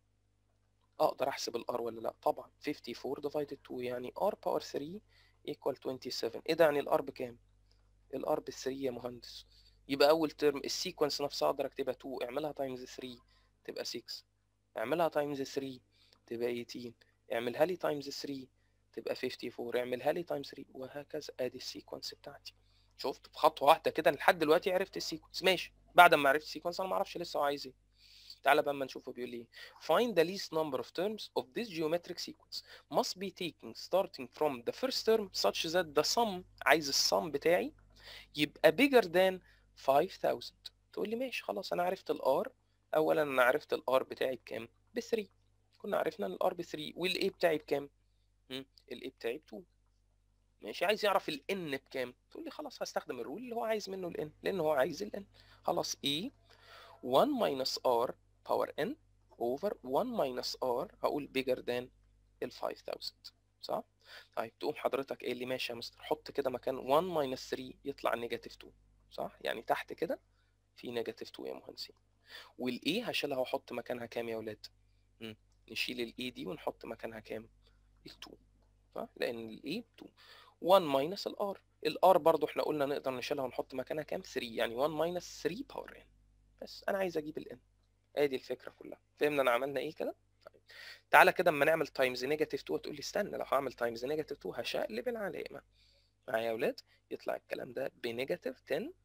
اقدر احسب الار ولا لا طبعا 54 ديفايدد 2 يعني ار باور 3 ايكوال 27 ايه ده يعني الار بكام الار ب 3 يا مهندس يبقى اول ترم السيكونس نفسها اقدر اكتبها 2 اعملها تايمز 3 تبقى 6 اعملها تايمز 3 تبقى 18 اعملها لي تايمز 3 تبقى 54 اعملها لي تايمز 3 وهكذا ادي السيكونس بتاعتي شفت بخطوه واحده كده لحد دلوقتي عرفت السيكونس ماشي بعد ما عرفت السيكونس انا ما اعرفش لسه هو عايز ايه تعالى بقى اما نشوفه بيقول لي find the least number of terms of this geometric sequence must be taken starting from the first term such that the sum عايز السم بتاعي يبقى bigger than 5000 تقول لي ماشي خلاص انا عرفت الار اولا انا عرفت الار بتاعي بكام ب 3 كنا عرفنا ان الار ب 3 والاي بتاعي بكام الاي بتاعي ب 2 ماشي عايز يعرف الان بكام تقول لي خلاص هستخدم الرول اللي هو عايز منه الان لان هو عايز الان خلاص اي 1 minus r power n over 1 minus r هقول bigger than ال 5000 صح؟ طيب تقوم حضرتك قايل لي ماشي يا مستر حط كده مكان 1 minus 3 يطلع نيجاتيف 2 صح؟ يعني تحت كده في نيجاتيف 2 يا مهندسين والاي هشيلها واحط مكانها كام يا ولاد؟ مم. نشيل الاي دي ونحط مكانها كام؟ ال 2 صح؟ لان الاي 2 1 minus الار الار برضو احنا قلنا نقدر نشيلها ونحط مكانها كام 3 يعني 1 minus 3 باور ان بس انا عايز اجيب الان ادي الفكره كلها فهمنا انا عملنا ايه كده طيب تعالى كده اما نعمل تايمز نيجاتيف 2 تقول لي استنى لو هعمل تايمز نيجاتيف 2 هشقلب العلامه معايا يا اولاد يطلع الكلام ده بنيجاتيف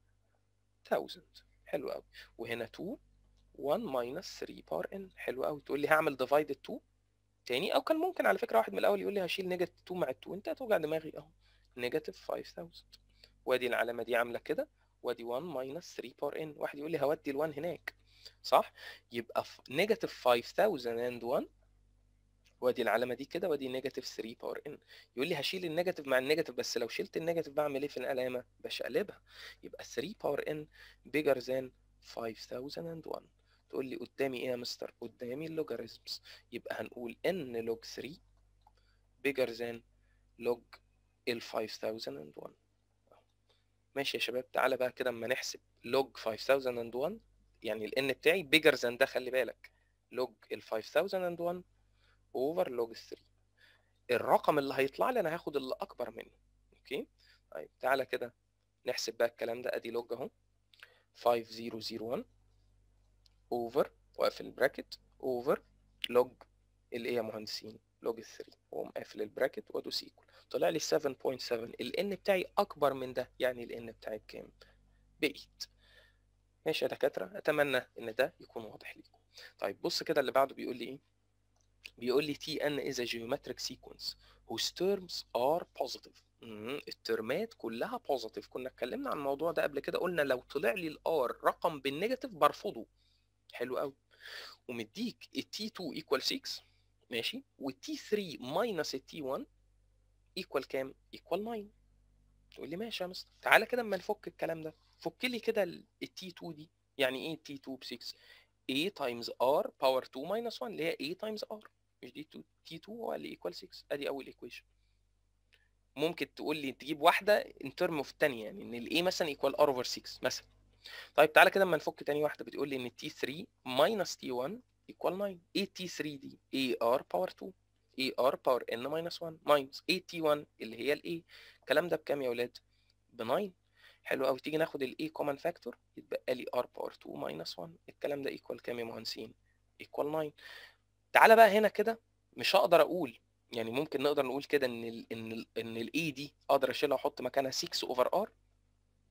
10000 حلو قوي وهنا 2 1 minus 3 باور ان حلو قوي تقول لي هعمل ديفايدد 2 تاني او كان ممكن على فكره واحد من الاول يقول لي هشيل نيجاتيف 2 مع ال 2 انت هتوجع دماغي اهو نيجاتيف 5000 وادي العلامه دي عامله كده وادي 1 minus 3 باور ان واحد يقول لي هودي ال1 هناك صح يبقى نيجاتيف 5001 وادي العلامه دي كده وادي نيجاتيف 3 باور ان يقول لي هشيل النيجاتيف مع النيجاتيف بس لو شلت النيجاتيف بعمل ايه في العلامه بشقلبها يبقى 3 باور ان بيجر ذان 5001 تقول لي قدامي ايه يا مستر قدامي اللوجاريزمز يبقى هنقول ان لوج 3 بيجر ذان لوج ال 5001 ماشي يا شباب تعالى بقى كده اما نحسب لوج 5001 يعني ال n بتاعي bigger than ده خلي بالك لوج ال 5001 over لوج 3 الرقم اللي هيطلع لي انا هاخد اللي اكبر منه اوكي طيب تعالى كده نحسب بقى الكلام ده ادي لوج اهو 5001 over واقفل البراكت over لوج الايه يا مهندسين لوج 3 واقوم قافل البراكت وادوس ايكوال طلع لي 7.7 ال n بتاعي اكبر من ده يعني ال n بتاعي بكام؟ ب 8 ماشي يا دكاتره اتمنى ان ده يكون واضح ليكم طيب بص كده اللي بعده بيقول لي ايه بيقول لي تي ان is a geometric sequence whose terms are positive مم. الترمات كلها بوزيتيف كنا اتكلمنا عن الموضوع ده قبل كده قلنا لو طلع لي الار رقم بالنيجاتيف برفضه حلو قوي ومديك التي 2 ايكوال 6 ماشي والتي 3 ماينس التي 1 ايكوال كام ايكوال 9 تقول لي ماشي يا مستر تعالى كده اما نفك الكلام ده فك لي كده التي 2 دي يعني ايه تي 2 ب 6 a تايمز r باور 2 ماينس 1 اللي هي a تايمز r مش دي تي 2 هو اللي ايكوال 6 ادي اول ايكويشن ممكن تقول لي تجيب واحده ان ترم اوف الثانيه يعني ان الاي مثلا ايكوال ار اوفر 6 مثلا طيب تعالى كده اما نفك تاني واحده بتقول لي ان تي 3 ماينس تي 1 ايكوال 9 ايه تي 3 دي اي ار باور 2 اي ار باور ان ماينس 1 ماينس اي تي 1 اللي هي الاي الكلام ده بكام يا اولاد ب 9 حلو قوي تيجي ناخد الاي كومن فاكتور يتبقى لي ار باور 2 ماينس 1 الكلام ده ايكوال كام يا مهندسين ايكوال 9 تعالى بقى هنا كده مش هقدر اقول يعني ممكن نقدر نقول كده ان ال ان ال ان الاي دي اقدر اشيلها واحط مكانها 6 اوفر ار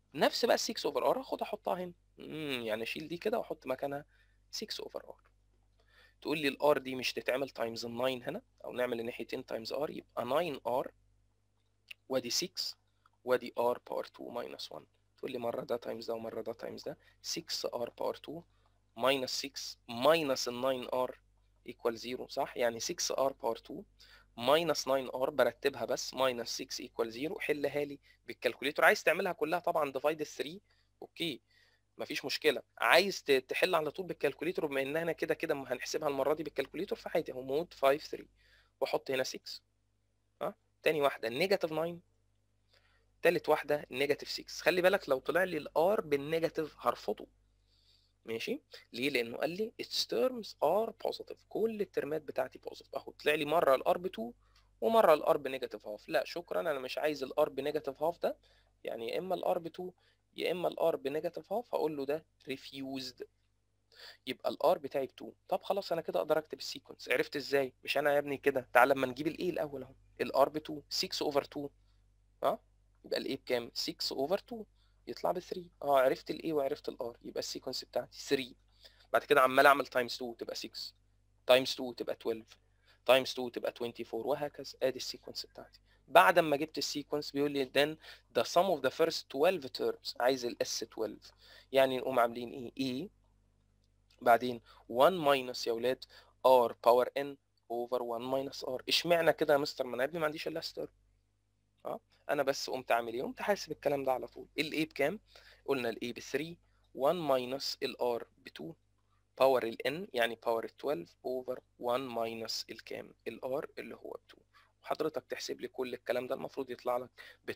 نفس بقى ال 6 اوفر ار اخد احطها هنا امم يعني اشيل دي كده واحط مكانها 6 اوفر ار تقول لي الار دي مش تتعمل تايمز 9 هنا او نعمل الناحيتين تايمز ار يبقى 9 ار وادي 6 وادي ار باور 2 ماينس 1 تقول لي مره ده تايمز ده ومره ده تايمز ده 6 ار باور 2 ماينس 6 ماينس ال 9 ار ايكوال 0 صح يعني 6 ار باور 2 ماينس 9 ار برتبها بس ماينس 6 ايكوال 0 حلها لي بالكالكوليتور عايز تعملها كلها طبعا ديفايد 3 اوكي مفيش مشكله عايز ت- تحل على طول بالكالكوليتور بما ان انا كده كده هنحسبها المره دي بالكالكوليتور فعادي اهو مود 5 3 واحط هنا 6 ها تاني واحده النيجاتيف 9 تالت واحده النيجاتيف 6 خلي بالك لو طلع لي الار بالنيجاتيف هرفضه ماشي ليه لانه قال لي its terms are positive كل الترمات بتاعتي positive اهو طلع لي مره الار ب 2 ومره الار بنيجاتيف هاف لا شكرا انا مش عايز الار بنيجاتيف هاف ده يعني يا اما الار ب 2 يا اما الار بنيجاتيف هاف هقول له ده refused يبقى الار بتاعي ب 2 طب خلاص انا كده اقدر اكتب السيكونس عرفت ازاي مش انا يا ابني كده تعال لما نجيب الايه الاول اهو الار ب 2 6 اوفر 2 ها يبقى الايه بكام 6 اوفر 2 يطلع ب 3 اه عرفت الايه وعرفت الار يبقى السيكونس بتاعتي 3 بعد كده عمال اعمل تايمز 2 تبقى 6 تايمز 2 تبقى 12 تايمز 2 تبقى 24 وهكذا ادي السيكونس بتاعتي بعد ما جبت السيكونس بيقول لي then the sum of the first 12 terms عايز الاس 12 يعني نقوم عاملين ايه e بعدين 1 minus يا ولاد r power n over 1 minus r اشمعنى كده يا مستر ما انا يا ابني ما عنديش الا ستار اه انا بس قمت عامل ايه قمت حاسب الكلام ده على طول الايه بكام قلنا الايه ب 3 1 minus الار ب 2 باور ال n يعني باور ال 12 اوفر 1 ماينس الكام الار اللي هو ب 2 وحضرتك تحسب لي كل الكلام ده المفروض يطلع لك ب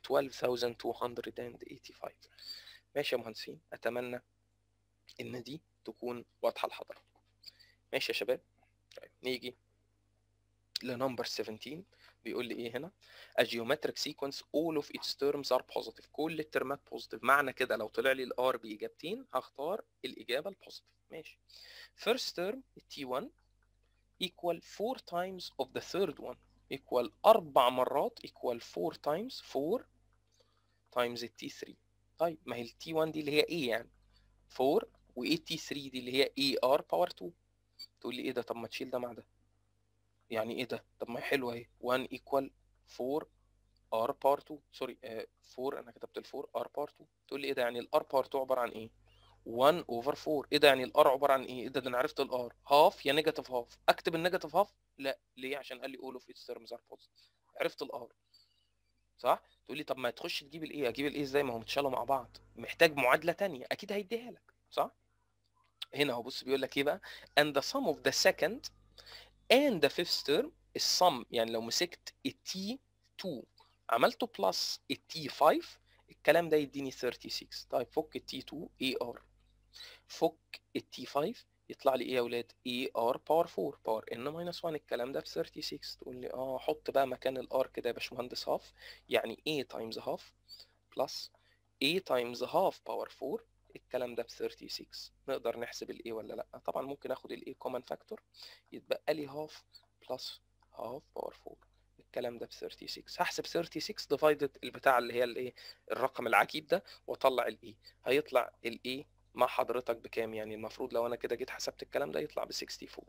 12285 ماشي يا مهندسين اتمنى ان دي تكون واضحه لحضراتكم ماشي يا شباب طيب نيجي لنمبر 17 بيقول لي ايه هنا a geometric sequence all of its terms are positive كل الترمات positive معنى كده لو طلع لي الار باجابتين هختار الاجابه البوزيتيف ماشي first term t1 equal 4 times of the third one equal أربع مرات equal 4 times 4 times ال t3 طيب ما هي ال t1 دي اللي هي ايه يعني 4 و t3 دي اللي هي e r باور 2 تقول لي ايه ده طب ما تشيل ده مع ده يعني ايه ده طب ما هي حلوه اهي 1 equal 4 r باور 2 سوري آه 4 انا كتبت ال 4 r باور 2 تقول لي ايه ده يعني ال r باور 2 عباره عن ايه 1 اوفر 4 ايه ده يعني الار عباره عن ايه ايه ده ده انا عرفت الار هاف يا نيجاتيف هاف اكتب النيجاتيف هاف لا ليه عشان قال لي اول اوف اتس تيرمز ار بوزيتيف عرفت الار صح تقول لي طب ما تخش تجيب الايه اجيب الايه ازاي ما هم اتشالوا مع بعض محتاج معادله تانية اكيد هيديها لك صح هنا هو بص بيقول لك ايه بقى and the sum of the second and the fifth term السم يعني لو مسكت التي 2 عملته بلس التي 5 الكلام ده يديني 36 طيب فك التي 2 اي ار فك التي 5 يطلع لي ايه يا اولاد اي ار باور 4 باور ان ماينس 1 الكلام ده ب 36 تقول لي اه حط بقى مكان الار كده يا باشمهندس هاف يعني a تايمز هاف بلس a تايمز هاف باور 4 الكلام ده ب 36 نقدر نحسب الاي ولا لا طبعا ممكن اخد الاي كومن فاكتور يتبقى لي هاف بلس هاف باور 4 الكلام ده ب 36 هحسب 36 ديفايدد البتاع اللي هي الايه الرقم العجيب ده واطلع الاي هيطلع الاي مع حضرتك بكام يعني المفروض لو انا كده جيت حسبت الكلام ده يطلع ب 64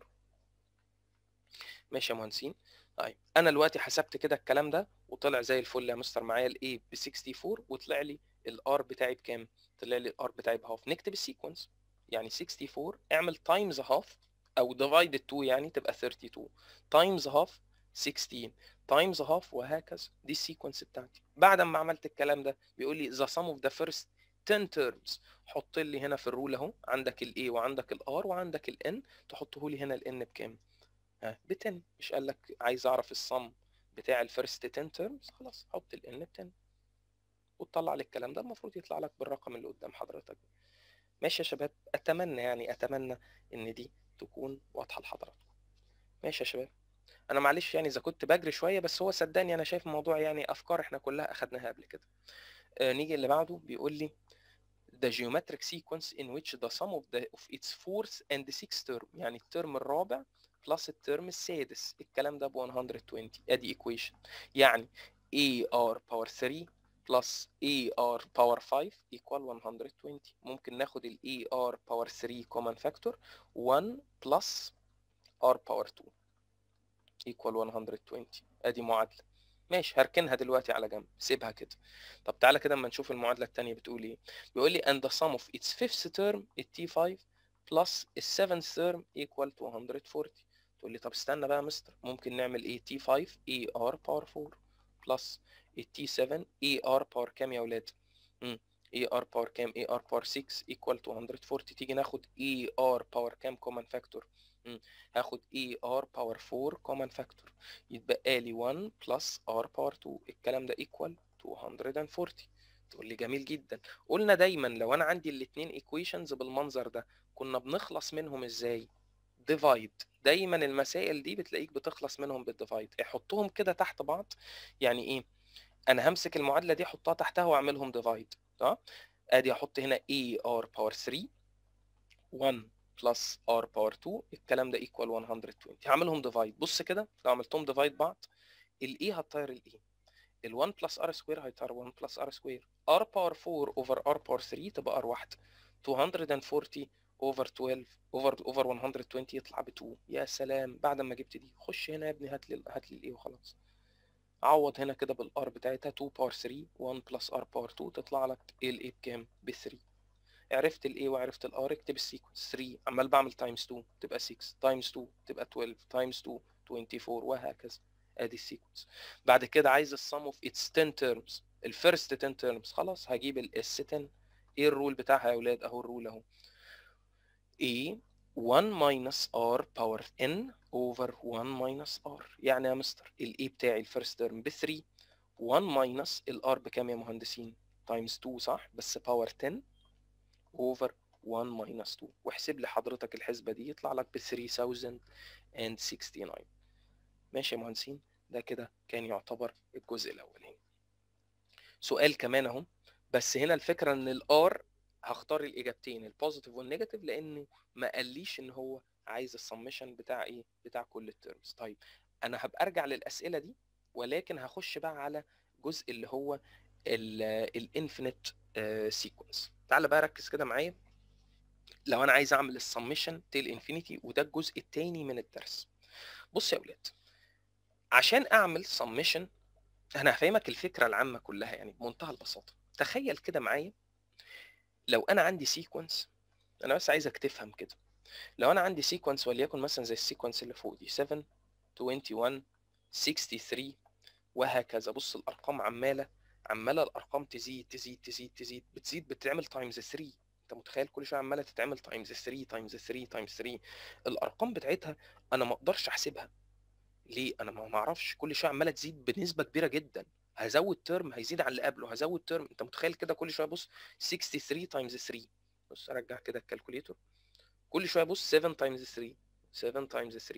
ماشي يا مهندسين طيب انا دلوقتي حسبت كده الكلام ده وطلع زي الفل يا مستر معايا الاي ب 64 وطلع لي الار بتاعي بكام طلع لي الار بتاعي بهاف نكتب السيكونس يعني 64 اعمل تايمز هاف او ديفايدد 2 يعني تبقى 32 تايمز هاف 16 تايمز هاف وهكذا دي السيكونس بتاعتي بعد ما عملت الكلام ده بيقول لي the sum of the first 10 terms حط لي هنا في الرول اهو عندك الاي وعندك الار وعندك الان تحطه لي هنا الان بكام ها ب 10 مش قال لك عايز اعرف الصم بتاع الفيرست 10 terms خلاص حط الان ب 10 وتطلع لي الكلام ده المفروض يطلع لك بالرقم اللي قدام حضرتك ماشي يا شباب اتمنى يعني اتمنى ان دي تكون واضحه لحضراتكم ماشي يا شباب انا معلش يعني اذا كنت بجري شويه بس هو صدقني انا شايف الموضوع يعني افكار احنا كلها اخدناها قبل كده آه نيجي اللي بعده بيقول لي the geometric sequence in which the sum of, the, of its fourth and sixth term يعني الترم الرابع بلس الترم السادس الكلام ده ب 120 ادي equation يعني AR باور 3 plus AR power 5 equal 120 ممكن ناخد ال AR power 3 common factor 1 plus R power 2 equal 120 ادي معادلة ماشي هركنها دلوقتي على جنب سيبها كده طب تعالى كده اما نشوف المعادلة التانية بتقول ايه بيقول لي and the sum of its fifth term ال T5 plus ال seventh term equal 240 تقول لي طب استنى بقى يا مستر ممكن نعمل ايه T5 AR power 4 plus ال T7 AR power كام يا ولاد امم AR power كام AR power 6 equal 240 تيجي ناخد AR power كام common factor امم هاخد AR power 4 common factor يتبقى لي 1 plus R power 2 الكلام ده equal 240 تقول لي جميل جدا قلنا دايما لو انا عندي الاثنين equations بالمنظر ده كنا بنخلص منهم ازاي ديفايد دايما المسائل دي بتلاقيك بتخلص منهم بالديفايد احطهم كده تحت بعض يعني ايه انا همسك المعادله دي احطها تحتها واعملهم ديفايد اه ادي احط هنا اي ار باور 3 1 بلس ار باور 2 الكلام ده ايكوال 120 هعملهم ديفايد بص كده لو عملتهم ديفايد بعض الاي هتطير الاي ال 1 بلس ار سكوير هيطير 1 بلس ار سكوير ار باور 4 اوفر ار باور 3 تبقى ار واحده 240 اوفر 12 اوفر اوفر 120 يطلع ب 2 يا سلام بعد ما جبت دي خش هنا يا ابني هات لي هات لي الاي وخلاص عوض هنا كده بالار بتاعتها 2 باور 3 1 بلس ار باور 2 تطلع لك الاي بكام ب 3 عرفت الاي وعرفت الار اكتب السيكونس 3 عمال بعمل تايمز 2 تبقى 6 تايمز 2 تبقى 12 تايمز 2 24 وهكذا ادي السيكونس بعد كده عايز السم اوف اتس 10 تيرمز الفيرست 10 تيرمز خلاص هجيب الاس 10 ايه الرول بتاعها يا اولاد اهو الرول اهو a 1 minus r power n over 1 minus r يعني يا مستر ال a بتاعي الفيرست تيرم ب 3 1 minus ال r بكام يا مهندسين تايمز 2 صح بس باور 10 over 1 minus 2 واحسب لي حضرتك الحسبة دي يطلع لك ب 3069 ماشي يا مهندسين ده كده كان يعتبر الجزء الأولاني سؤال كمان اهو بس هنا الفكرة ان الار هختار الاجابتين البوزيتيف والنيجاتيف لانه ما قاليش ان هو عايز السمشن بتاع ايه بتاع كل الترمز طيب انا هبقى ارجع للاسئله دي ولكن هخش بقى على جزء اللي هو الانفينيت سيكونس تعال بقى ركز كده معايا لو انا عايز اعمل السمشن تيل انفينيتي وده الجزء الثاني من الدرس بص يا اولاد عشان اعمل سمشن انا هفهمك الفكره العامه كلها يعني بمنتهى البساطه تخيل كده معايا لو انا عندي سيكونس انا بس عايزك تفهم كده لو انا عندي سيكونس وليكن مثلا زي السيكونس اللي فوق دي 7 21 63 وهكذا بص الارقام عماله عماله الارقام تزيد تزيد تزيد تزيد بتزيد بتتعمل تايمز 3 انت متخيل كل شويه عماله تتعمل تايمز 3 تايمز 3 تايمز 3 الارقام بتاعتها انا ما اقدرش احسبها ليه انا ما اعرفش كل شويه عماله تزيد بنسبه كبيره جدا هزود ترم هيزيد عن اللي قبله هزود ترم انت متخيل كده كل شويه بص 63 تايمز 3 بص ارجع كده الكالكوليتور كل شويه بص 7 تايمز 3 7 تايمز 3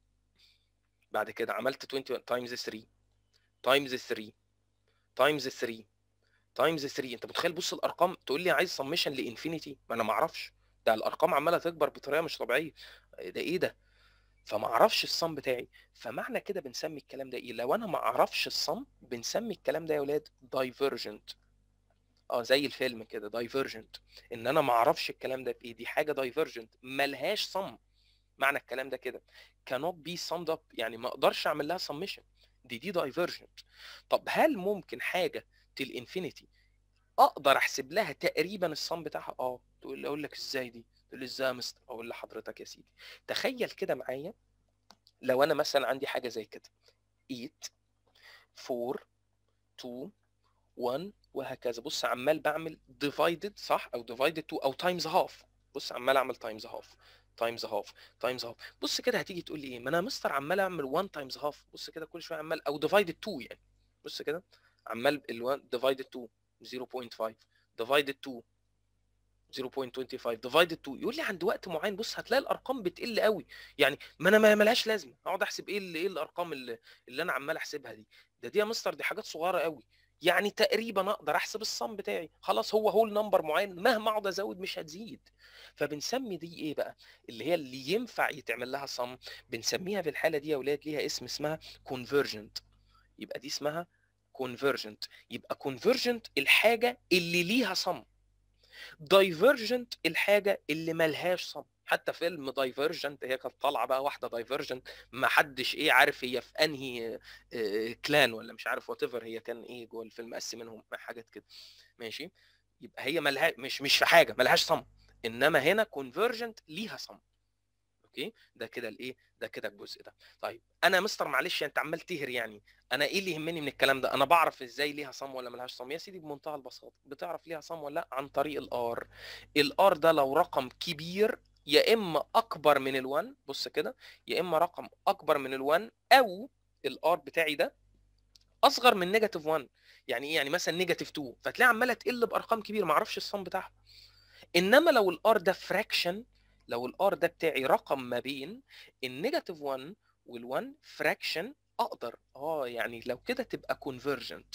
بعد كده عملت 20 تايمز 3 تايمز 3 تايمز 3 تايمز 3 انت متخيل بص الارقام تقول لي عايز سمشن لانفينيتي ما انا ما اعرفش ده الارقام عماله تكبر بطريقه مش طبيعيه ده ايه ده فما اعرفش الصم بتاعي فمعنى كده بنسمي الكلام ده ايه لو انا ما اعرفش الصم بنسمي الكلام ده يا اولاد دايفرجنت اه زي الفيلم كده دايفرجنت ان انا ما اعرفش الكلام ده بايه دي حاجه دايفرجنت ملهاش صم معنى الكلام ده كده cannot be summed up يعني ما اقدرش اعمل لها سمشن دي دي دايفرجنت طب هل ممكن حاجه تل انفينيتي اقدر احسب لها تقريبا الصم بتاعها اه تقول لي اقول لك ازاي دي تقول لي ازاي يا مستر اقول لحضرتك يا سيدي تخيل كده معايا لو انا مثلا عندي حاجه زي كده 8 4 2 1 وهكذا بص عمال بعمل ديفايدد صح او ديفايدد 2 او تايمز هاف بص عمال اعمل تايمز هاف تايمز هاف تايمز هاف بص كده هتيجي تقول لي ايه ما انا مستر عمال اعمل 1 تايمز هاف بص كده كل شويه عمال او ديفايدد 2 يعني بص كده عمال ال1 ديفايدد 2 0.5 ديفايدد 2 0.25 ديفايدد 2 يقول لي عند وقت معين بص هتلاقي الارقام بتقل قوي يعني ما انا ما ملهاش لازمه اقعد احسب ايه اللي ايه الارقام اللي, اللي انا عمال احسبها دي ده دي يا مستر دي حاجات صغيره قوي يعني تقريبا اقدر احسب الصم بتاعي خلاص هو هو النمبر معين مهما اقعد ازود مش هتزيد فبنسمي دي ايه بقى اللي هي اللي ينفع يتعمل لها صم بنسميها في الحاله دي يا اولاد ليها اسم اسمها كونفرجنت يبقى دي اسمها كونفرجنت يبقى كونفرجنت الحاجه اللي ليها صم دايفرجنت الحاجه اللي ملهاش صم حتى فيلم دايفرجنت هي كانت طالعه بقى واحده دايفرجنت ما حدش ايه عارف هي في انهي آه، كلان ولا مش عارف وات هي كان ايه جوه الفيلم قسمينهم حاجات كده ماشي يبقى هي ملها مش مش في حاجه ملهاش صم انما هنا كونفرجنت ليها صم اوكي ده كده الايه ده كده الجزء ده طيب انا يا مستر معلش انت عمال تهر يعني انا ايه اللي يهمني من الكلام ده انا بعرف ازاي ليها صم ولا ملهاش صم يا سيدي بمنتهى البساطه بتعرف ليها صم ولا لا عن طريق الار الار ده لو رقم كبير يا اما اكبر من ال1 بص كده يا اما رقم اكبر من ال1 او الار بتاعي ده اصغر من نيجاتيف 1 يعني ايه يعني مثلا نيجاتيف 2 فتلاقي عماله تقل بارقام كبيره ما اعرفش الصم بتاعها انما لو الار ده فراكشن لو الار ده بتاعي رقم ما بين النيجاتيف 1 وال1 فراكشن اقدر اه يعني لو كده تبقى كونفرجنت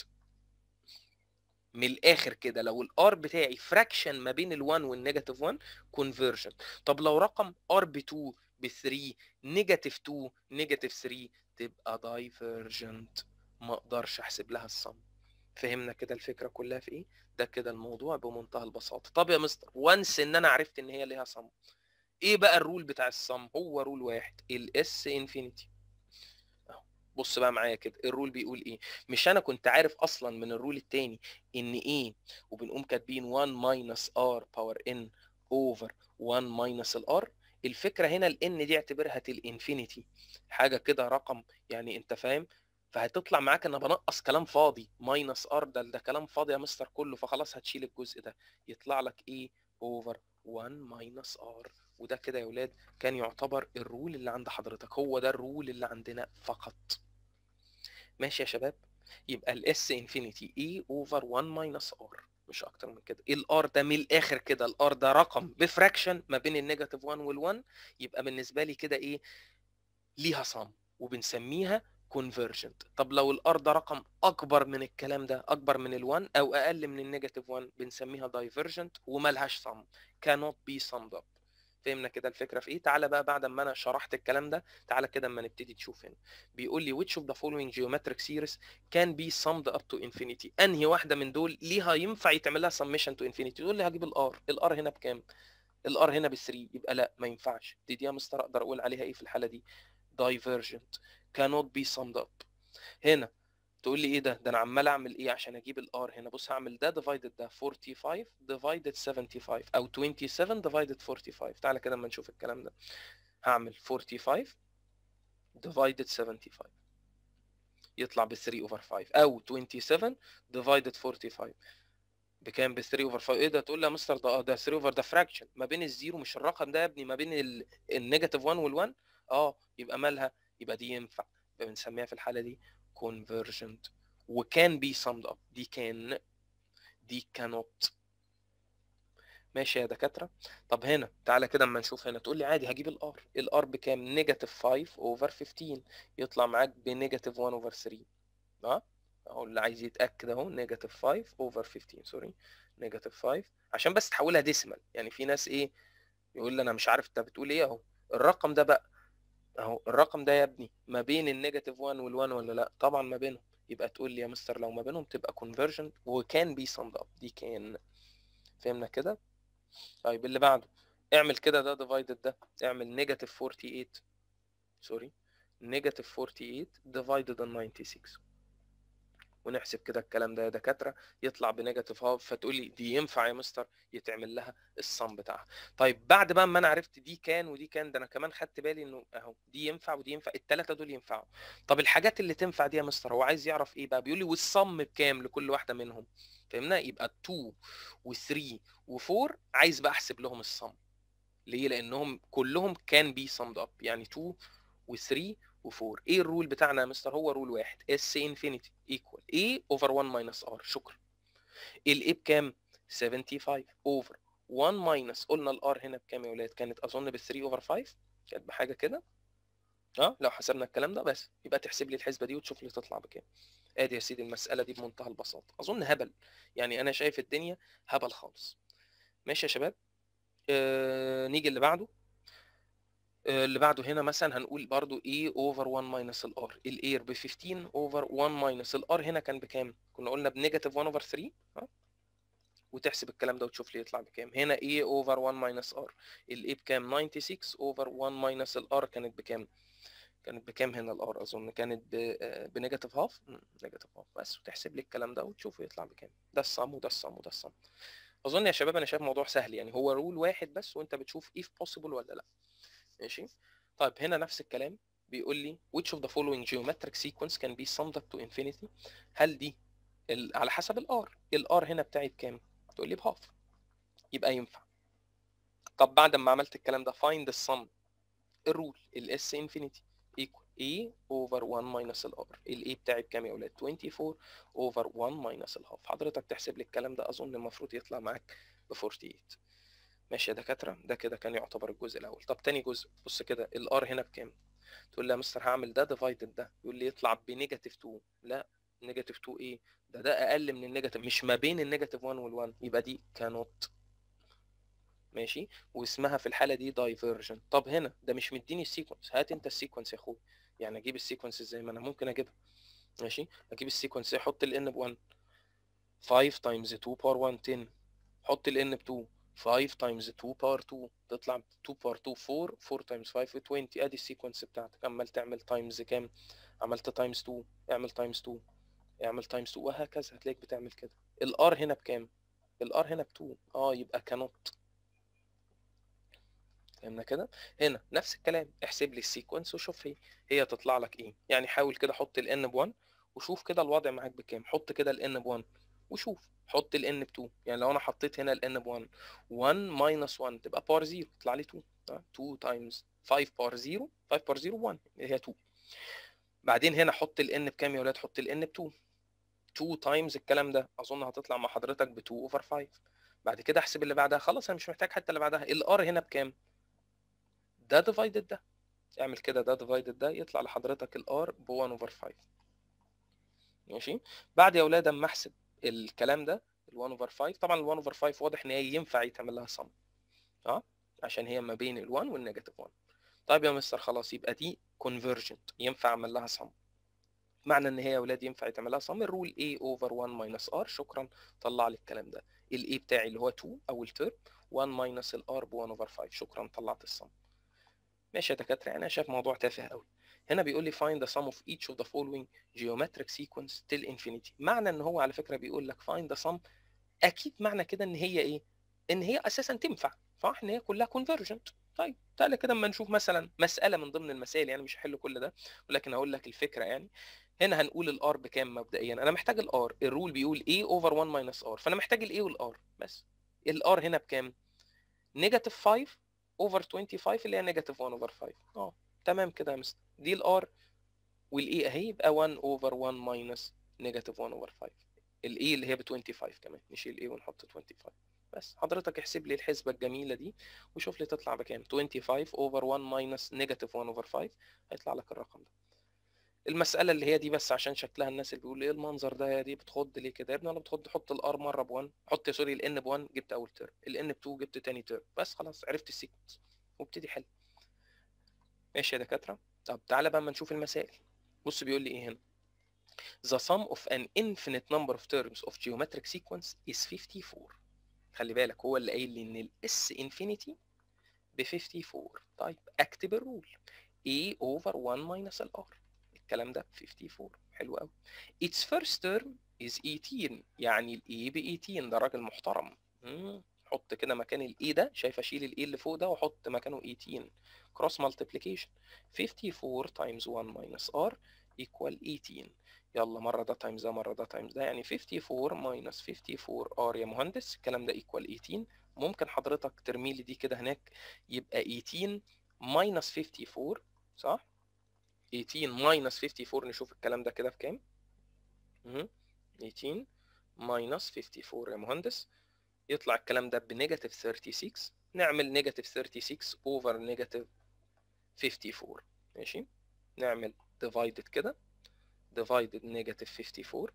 من الاخر كده لو الار بتاعي فراكشن ما بين ال1 والنيجاتيف 1 كونفرجن طب لو رقم ار ب 2 ب 3 نيجاتيف 2 نيجاتيف 3 تبقى دايفرجنت ما اقدرش احسب لها الصم فهمنا كده الفكره كلها في ايه ده كده الموضوع بمنتهى البساطه طب يا مستر وانس ان انا عرفت ان هي ليها صم ايه بقى الرول بتاع الصم هو رول واحد الاس انفينيتي بص بقى معايا كده الرول بيقول ايه مش انا كنت عارف اصلا من الرول التاني ان ايه وبنقوم كاتبين 1 ماينس ار باور ان اوفر 1 ماينس الار الفكره هنا الان دي اعتبرها الانفينيتي حاجه كده رقم يعني انت فاهم فهتطلع معاك انا بنقص كلام فاضي ماينس ار ده ده كلام فاضي يا مستر كله فخلاص هتشيل الجزء ده يطلع لك ايه اوفر 1 ماينس ار وده كده يا ولاد كان يعتبر الرول اللي عند حضرتك هو ده الرول اللي عندنا فقط ماشي يا شباب يبقى الاس انفينيتي اي اوفر 1 ماينس ار مش اكتر من كده الار ده من الاخر كده الار ده رقم بفراكشن ما بين النيجاتيف 1 وال1 يبقى بالنسبه لي كده ايه ليها صم وبنسميها كونفرجنت طب لو الار ده رقم اكبر من الكلام ده اكبر من ال1 او اقل من النيجاتيف 1 بنسميها دايفرجنت وملهاش صم cannot be summed up فهمنا كده الفكره في ايه تعالى بقى بعد ما انا شرحت الكلام ده تعالى كده اما نبتدي تشوف هنا بيقول لي which of the following geometric series can be summed up to infinity انهي واحده من دول ليها ينفع يتعمل لها summation to infinity تقول لي هجيب الار الار هنا بكام الار هنا ب 3 يبقى لا ما ينفعش دي دي يا مستر اقدر اقول عليها ايه في الحاله دي divergent cannot be summed up هنا تقول لي ايه ده ده انا عمال اعمل ايه عشان اجيب الار هنا بص هعمل ده ديفايدد ده 45 ديفايدد 75 او 27 ديفايدد 45 تعالى كده اما نشوف الكلام ده هعمل 45 ديفايدد 75 يطلع ب 3 اوفر 5 او 27 ديفايدد 45 بكام ب 3 اوفر 5 ايه ده تقول لي يا مستر ده اه ده 3 اوفر ده فراكشن ما بين الزيرو مش الرقم ده يا ابني ما بين النيجاتيف 1 وال1 اه يبقى مالها يبقى دي ينفع يبقى بنسميها في الحاله دي convergent وكان be summed up دي كان دي cannot ماشي يا دكاتره طب هنا تعالى كده اما نشوف هنا تقول لي عادي هجيب الار الار بكام نيجاتيف 5 اوفر 15 يطلع معاك بنيجاتيف 1 اوفر 3 اه اهو اللي عايز يتاكد اهو نيجاتيف 5 اوفر 15 سوري نيجاتيف 5 عشان بس تحولها ديسيمال يعني في ناس ايه يقول لي انا مش عارف انت بتقول ايه اهو الرقم ده بقى اهو الرقم ده يا ابني ما بين النيجاتيف 1 وال1 ولا لا طبعا ما بينهم يبقى تقول لي يا مستر لو ما بينهم تبقى كونفرجن وكان بي سمد اب دي كان فهمنا كده طيب اللي بعده اعمل كده ده ديفايدد ده اعمل نيجاتيف 48 سوري نيجاتيف 48 ديفايدد 96 ونحسب كده الكلام ده يا دكاتره يطلع بنيجاتيف هاف فتقول لي دي ينفع يا مستر يتعمل لها الصم بتاعها طيب بعد بقى ما انا عرفت دي كان ودي كان ده انا كمان خدت بالي انه اهو دي ينفع ودي ينفع الثلاثه دول ينفعوا طب الحاجات اللي تنفع دي يا مستر هو عايز يعرف ايه بقى بيقول لي والصم بكام لكل واحده منهم فهمنا يبقى 2 و3 و4 عايز بقى احسب لهم الصم ليه لانهم كلهم كان بي صمد اب يعني 2 و3 و4 ايه الرول بتاعنا يا مستر هو رول واحد اس انفينيتي ايكوال اي اوفر 1 ماينس ار شكرا الاي بكام 75 اوفر 1 ماينس قلنا الار هنا بكام يا ولاد كانت اظن ب 3 اوفر 5 كانت بحاجه كده اه لو حسبنا الكلام ده بس يبقى تحسب لي الحسبه دي وتشوف لي تطلع بكام ادي يا سيدي المساله دي بمنتهى البساطه اظن هبل يعني انا شايف الدنيا هبل خالص ماشي يا شباب آه نيجي اللي بعده آه، اللي بعده هنا مثلا هنقول برضو a over 1 minus ال r ال a ب 15 over 1 minus ال r هنا كان بكام؟ كنا قلنا بنيجاتيف 1 over 3 ها؟ وتحسب الكلام ده وتشوف لي يطلع بكام هنا a over 1 minus r ال a بكام 96 over 1 minus ال r كانت بكام كانت بكام هنا الار اظن كانت بنيجاتيف هاف نيجاتيف هاف بس وتحسب لي الكلام ده وتشوف يطلع بكام ده الصم وده الصم وده الصم اظن يا شباب انا شايف موضوع سهل يعني هو رول واحد بس وانت بتشوف if possible ولا لا ماشي طيب هنا نفس الكلام بيقول لي which of the following geometric sequence can be summed up to infinity هل دي ال... على حسب الار الار هنا بتاعي بكام تقول لي بهاف يبقى ينفع طب بعد ما عملت الكلام ده find the sum الرول الاس انفينيتي equal a over 1 minus ال r ال a بتاعي بكام يا اولاد 24 over 1 minus ال half حضرتك تحسب لي الكلام ده اظن المفروض يطلع معاك ب 48 ماشي يا دكاتره ده كده كان يعتبر الجزء الاول طب تاني جزء بص كده ال r هنا بكام تقول لي يا مستر هعمل ده ديفايدد ده يقول لي يطلع بنيجاتيف 2 لا نيجاتيف 2 ايه ده ده اقل من النيجاتيف مش ما بين النيجاتيف 1 وال1 يبقى دي كانوت ماشي واسمها في الحاله دي دايفرجن طب هنا ده مش مديني السيكونس هات انت السيكونس يا اخويا يعني اجيب السيكونس ازاي ما انا ممكن اجيبها ماشي اجيب السيكونس احط الان ب 1 5 تايمز 2 باور 1 10 حط الان ب 2 5 تايمز 2 باور 2 تطلع 2 باور 2 4 4 تايمز 5 20 ادي السيكونس بتاعتك عمال تعمل تايمز كام عملت تايمز 2 اعمل تايمز 2 اعمل تايمز 2 وهكذا هتلاقيك بتعمل كده الار هنا بكام الار هنا ب 2 اه يبقى كانوت فهمنا كده هنا نفس الكلام احسب لي السيكونس وشوف هي هي تطلع لك ايه يعني حاول كده حط الان ب 1 وشوف كده الوضع معاك بكام حط كده الان ب 1 وشوف حط الان ب 2 يعني لو انا حطيت هنا الان ب 1 1 ماينس 1 تبقى باور 0 يطلع لي 2 2 تايمز 5 باور 0 5 باور 0 1 هي 2 بعدين هنا حط الان بكام يا ولاد حط الان ب 2 2 تايمز الكلام ده اظن هتطلع مع حضرتك ب 2 اوفر 5 بعد كده احسب اللي بعدها خلاص انا مش محتاج حتى اللي بعدها الار هنا بكام ده ديفايدد ده اعمل كده ده ديفايدد ده يطلع لحضرتك الار ب 1 اوفر 5 ماشي بعد يا اولاد اما احسب الكلام ده ال 1 اوفر 5 طبعا ال 1 اوفر 5 واضح ان هي ينفع يتعمل لها صم اه عشان هي ما بين ال 1 والنيجاتيف 1 طيب يا مستر خلاص يبقى دي كونفرجنت ينفع اعمل لها صم معنى ان هي يا اولاد ينفع يتعمل لها صم الرول a اوفر 1 ماينس r شكرا طلع لي الكلام ده ال a بتاعي اللي هو 2 اول ترم 1 ماينس ال r ب 1 اوفر 5 شكرا طلعت الصم ماشي يا دكاتره يعني انا شايف موضوع تافه قوي هنا بيقول لي find the sum of each of the following geometric sequence till infinity معنى ان هو على فكره بيقول لك find the sum اكيد معنى كده ان هي ايه ان هي اساسا تنفع صح ان هي كلها convergent طيب تعالى كده اما نشوف مثلا مساله من ضمن المسائل يعني مش هحل كل ده ولكن هقول لك الفكره يعني هنا هنقول الار بكام مبدئيا انا محتاج الار الرول بيقول a اوفر 1 ماينس ار فانا محتاج الاي والار بس الار هنا بكام نيجاتيف 5 اوفر 25 اللي هي نيجاتيف 1 اوفر 5 اه تمام كده يا مستر دي الار والاي اهي يبقى 1 اوفر 1 ماينس نيجاتيف 1 اوفر 5 الاي اللي هي ب 25 كمان نشيل الاي ونحط 25 بس حضرتك احسب لي الحسبه الجميله دي وشوف لي تطلع بكام 25 اوفر 1 ماينس نيجاتيف 1 اوفر 5 هيطلع لك الرقم ده المساله اللي هي دي بس عشان شكلها الناس اللي بيقول ايه المنظر ده يا دي بتخض ليه كده يا ابني انا بتخض حط الار مره ب 1 حط سوري الان ب 1 جبت اول ترم الان ب 2 جبت تاني ترم بس خلاص عرفت السيكونس وابتدي حل ماشي يا دكاتره طب تعالى بقى اما نشوف المسائل بص بيقول لي ايه هنا The sum of an infinite number of terms of geometric sequence is 54 خلي بالك هو اللي قايل لي ان الاس انفينيتي ب 54 طيب اكتب الرول a over 1 minus ال r الكلام ده 54 حلو قوي its first term is 18 يعني ال a ب 18 ده راجل محترم مم. حط كده مكان ال a ده شايف اشيل ال a اللي فوق ده واحط مكانه 18 cross multiplication 54 times 1 minus r equal 18 يلا مرة ده تايمز ده مرة ده تايمز ده يعني 54 minus 54 r يا مهندس الكلام ده equal 18 ممكن حضرتك ترمي لي دي كده هناك يبقى 18 minus 54 صح 18 minus 54 نشوف الكلام ده كده بكام مهم. 18 minus 54 يا مهندس يطلع الكلام ده بنيجاتيف 36 نعمل نيجاتيف 36 اوفر نيجاتيف 54 ماشي نعمل divided كده divided نيجاتيف 54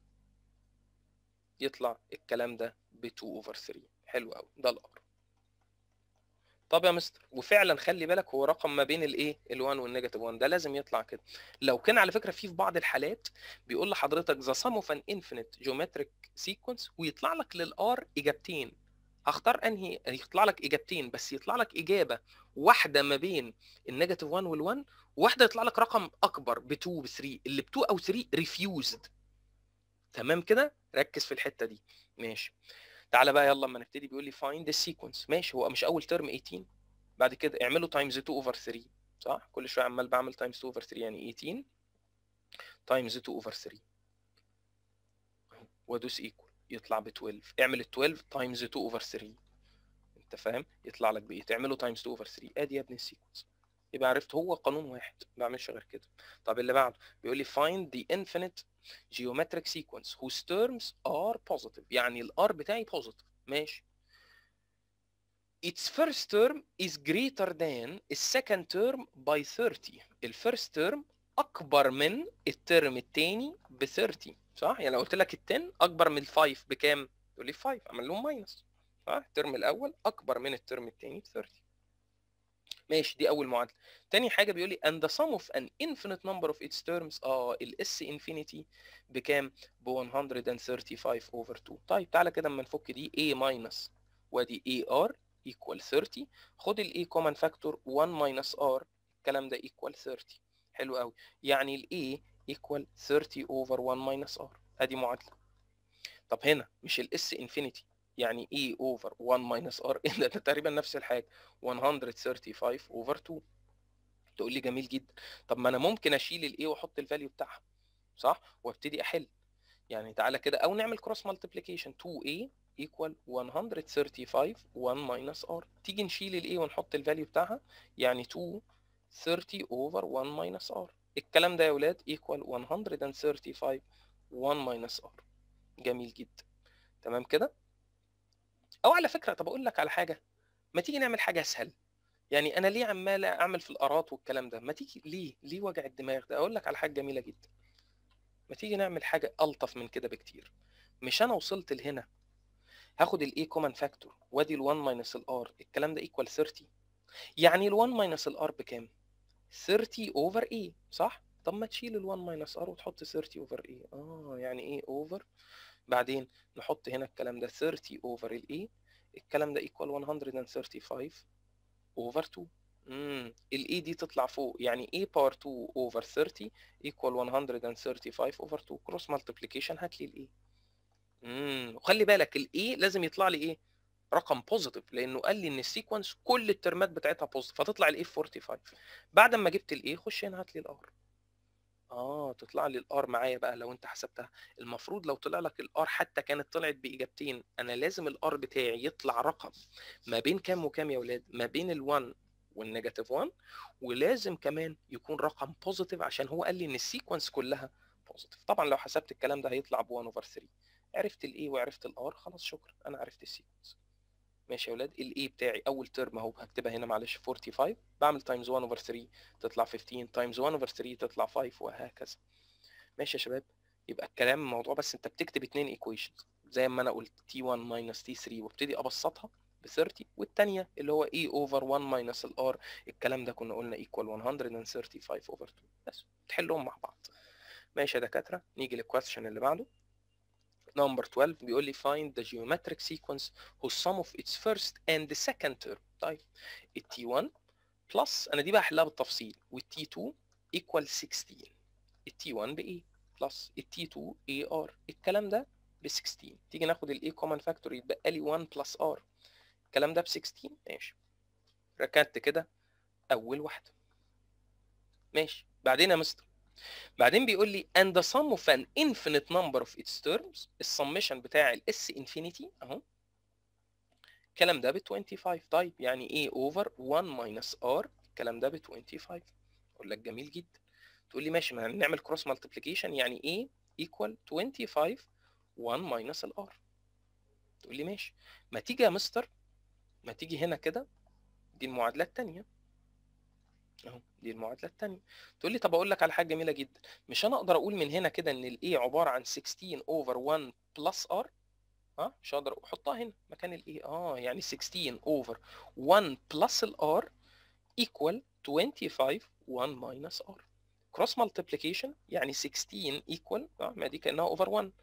يطلع الكلام ده ب 2 اوفر 3 حلو قوي ده الار طب يا مستر وفعلا خلي بالك هو رقم ما بين الايه ال1 والنيجاتيف 1 ده لازم يطلع كده لو كان على فكره في في بعض الحالات بيقول لحضرتك ذا سم اوف ان انفينيت جيومتريك سيكونس ويطلع لك للار اجابتين هختار انهي يطلع لك اجابتين بس يطلع لك اجابه واحده ما بين النيجاتيف 1 وال1 وواحده يطلع لك رقم اكبر ب 2 ب 3 اللي ب 2 او 3 ريفيوزد تمام كده ركز في الحته دي ماشي تعالى بقى يلا اما نبتدي بيقول لي فايند السيكونس ماشي هو مش اول ترم 18 بعد كده اعمله تايمز 2 اوفر 3 صح كل شويه عمال بعمل تايمز 2 اوفر 3 يعني 18 تايمز 2 اوفر 3 وادوس ايكوال يطلع ب 12 اعمل ال 12 تايمز 2 اوفر 3 انت فاهم يطلع لك بايه تعمله تايمز 2 اوفر 3 ادي يا ابني السيكونس يبقى عرفت هو قانون واحد ما بعملش غير كده طب اللي بعده بيقول لي find the infinite geometric sequence whose terms are positive يعني الار بتاعي positive ماشي its first term is greater than the second term by 30 الفيرست term اكبر من الترم الثاني ب 30 صح يعني لو قلت لك ال 10 اكبر من ال 5 بكام تقول لي 5 اعمل لهم ماينس صح الترم الاول اكبر من الترم الثاني ب 30 ماشي دي اول معادله تاني حاجه بيقول لي and the sum of an infinite number of its terms اه الاس انفينيتي بكام ب 135 over 2 طيب تعالى كده اما نفك دي a minus وادي ar equal 30 خد ال a common factor 1 minus r الكلام ده equal 30 حلو قوي يعني ال a equal 30 over 1 minus r ادي معادله طب هنا مش الاس انفينيتي يعني e over 1 minus r ده, ده تقريبا نفس الحاجه 135 over 2 تقول لي جميل جدا طب ما انا ممكن اشيل الايه واحط الفاليو بتاعها صح وابتدي احل يعني تعالى كده او نعمل كروس مالتيبليكيشن 2a equal 135 1 minus r تيجي نشيل الايه ونحط الفاليو بتاعها يعني 2 30 over 1 minus r الكلام ده يا ولاد equal 135 1 minus r جميل جدا تمام كده او على فكره طب اقول لك على حاجه ما تيجي نعمل حاجه اسهل يعني انا ليه عمال اعمل في الارات والكلام ده ما تيجي ليه ليه وجع الدماغ ده اقول لك على حاجه جميله جدا ما تيجي نعمل حاجه الطف من كده بكتير مش انا وصلت لهنا هاخد الاي كومن فاكتور وادي ال1 ماينس الار الكلام ده ايكوال 30 يعني ال1 ماينس الار بكام 30 اوفر اي صح طب ما تشيل ال1 ماينس ار وتحط 30 اوفر اي اه يعني ايه اوفر بعدين نحط هنا الكلام ده 30 اوفر الاي الكلام ده ايكوال 135 اوفر 2 امم الاي دي تطلع فوق يعني a باور 2 اوفر 30 ايكوال 135 اوفر 2 كروس مالتيبليكيشن هات لي الاي امم وخلي بالك الاي لازم يطلع لي ايه رقم بوزيتيف لانه قال لي ان السيكونس كل الترمات بتاعتها بوزيتيف فتطلع الاي 45 بعد ما جبت الاي خش هنا هات لي الار اه تطلع لي الار معايا بقى لو انت حسبتها المفروض لو طلع لك الار حتى كانت طلعت باجابتين انا لازم الار بتاعي يطلع رقم ما بين كام وكام يا ولاد ما بين ال1 والنيجاتيف 1 ولازم كمان يكون رقم بوزيتيف عشان هو قال لي ان السيكونس كلها بوزيتيف طبعا لو حسبت الكلام ده هيطلع ب 1 اوفر 3 عرفت الاي وعرفت الار خلاص شكرا انا عرفت السيكونس ماشي يا ولاد الاي بتاعي اول ترم اهو هكتبها هنا معلش 45 بعمل تايمز 1 اوفر 3 تطلع 15 تايمز 1 اوفر 3 تطلع 5 وهكذا ماشي يا شباب يبقى الكلام الموضوع بس انت بتكتب اتنين ايكويشنز زي ما انا قلت تي 1 ماينس تي 3 وابتدي ابسطها ب 30 والثانيه اللي هو اي اوفر 1 ماينس الار الكلام ده كنا قلنا ايكوال 135 اوفر 2 بس تحلهم مع بعض ماشي يا دكاتره نيجي للكويستشن اللي بعده نمبر 12 بيقول لي find the geometric sequence whose sum of its first and the second term طيب ال T1 plus انا دي بقى احلها بالتفصيل وال T2 equal 16 ال T1 ب A plus ال T2 AR الكلام ده ب 16 تيجي ناخد ال A common factor يتبقى لي 1 plus R الكلام ده ب 16 ماشي ركنت كده اول واحده ماشي بعدين يا مستر بعدين بيقول لي and the sum of an infinite number of its terms السمشن بتاع الاس انفينيتي اهو الكلام ده ب 25 طيب يعني a over 1 minus r الكلام ده ب 25 اقول لك جميل جدا تقول لي ماشي ما نعمل كروس مالتيبليكيشن يعني a equal 25 1 minus الار تقول لي ماشي ما تيجي يا مستر ما تيجي هنا كده دي المعادله الثانيه اهو دي المعادله الثانيه تقول لي طب اقول لك على حاجه جميله جدا مش انا اقدر اقول من هنا كده ان الاي عباره عن 16 اوفر 1 بلس ار ها مش هقدر احطها هنا مكان الايه اه يعني 16 اوفر 1 بلس الار equal 25 1 minus r cross multiplication يعني 16 equal اه ما دي كانها اوفر 1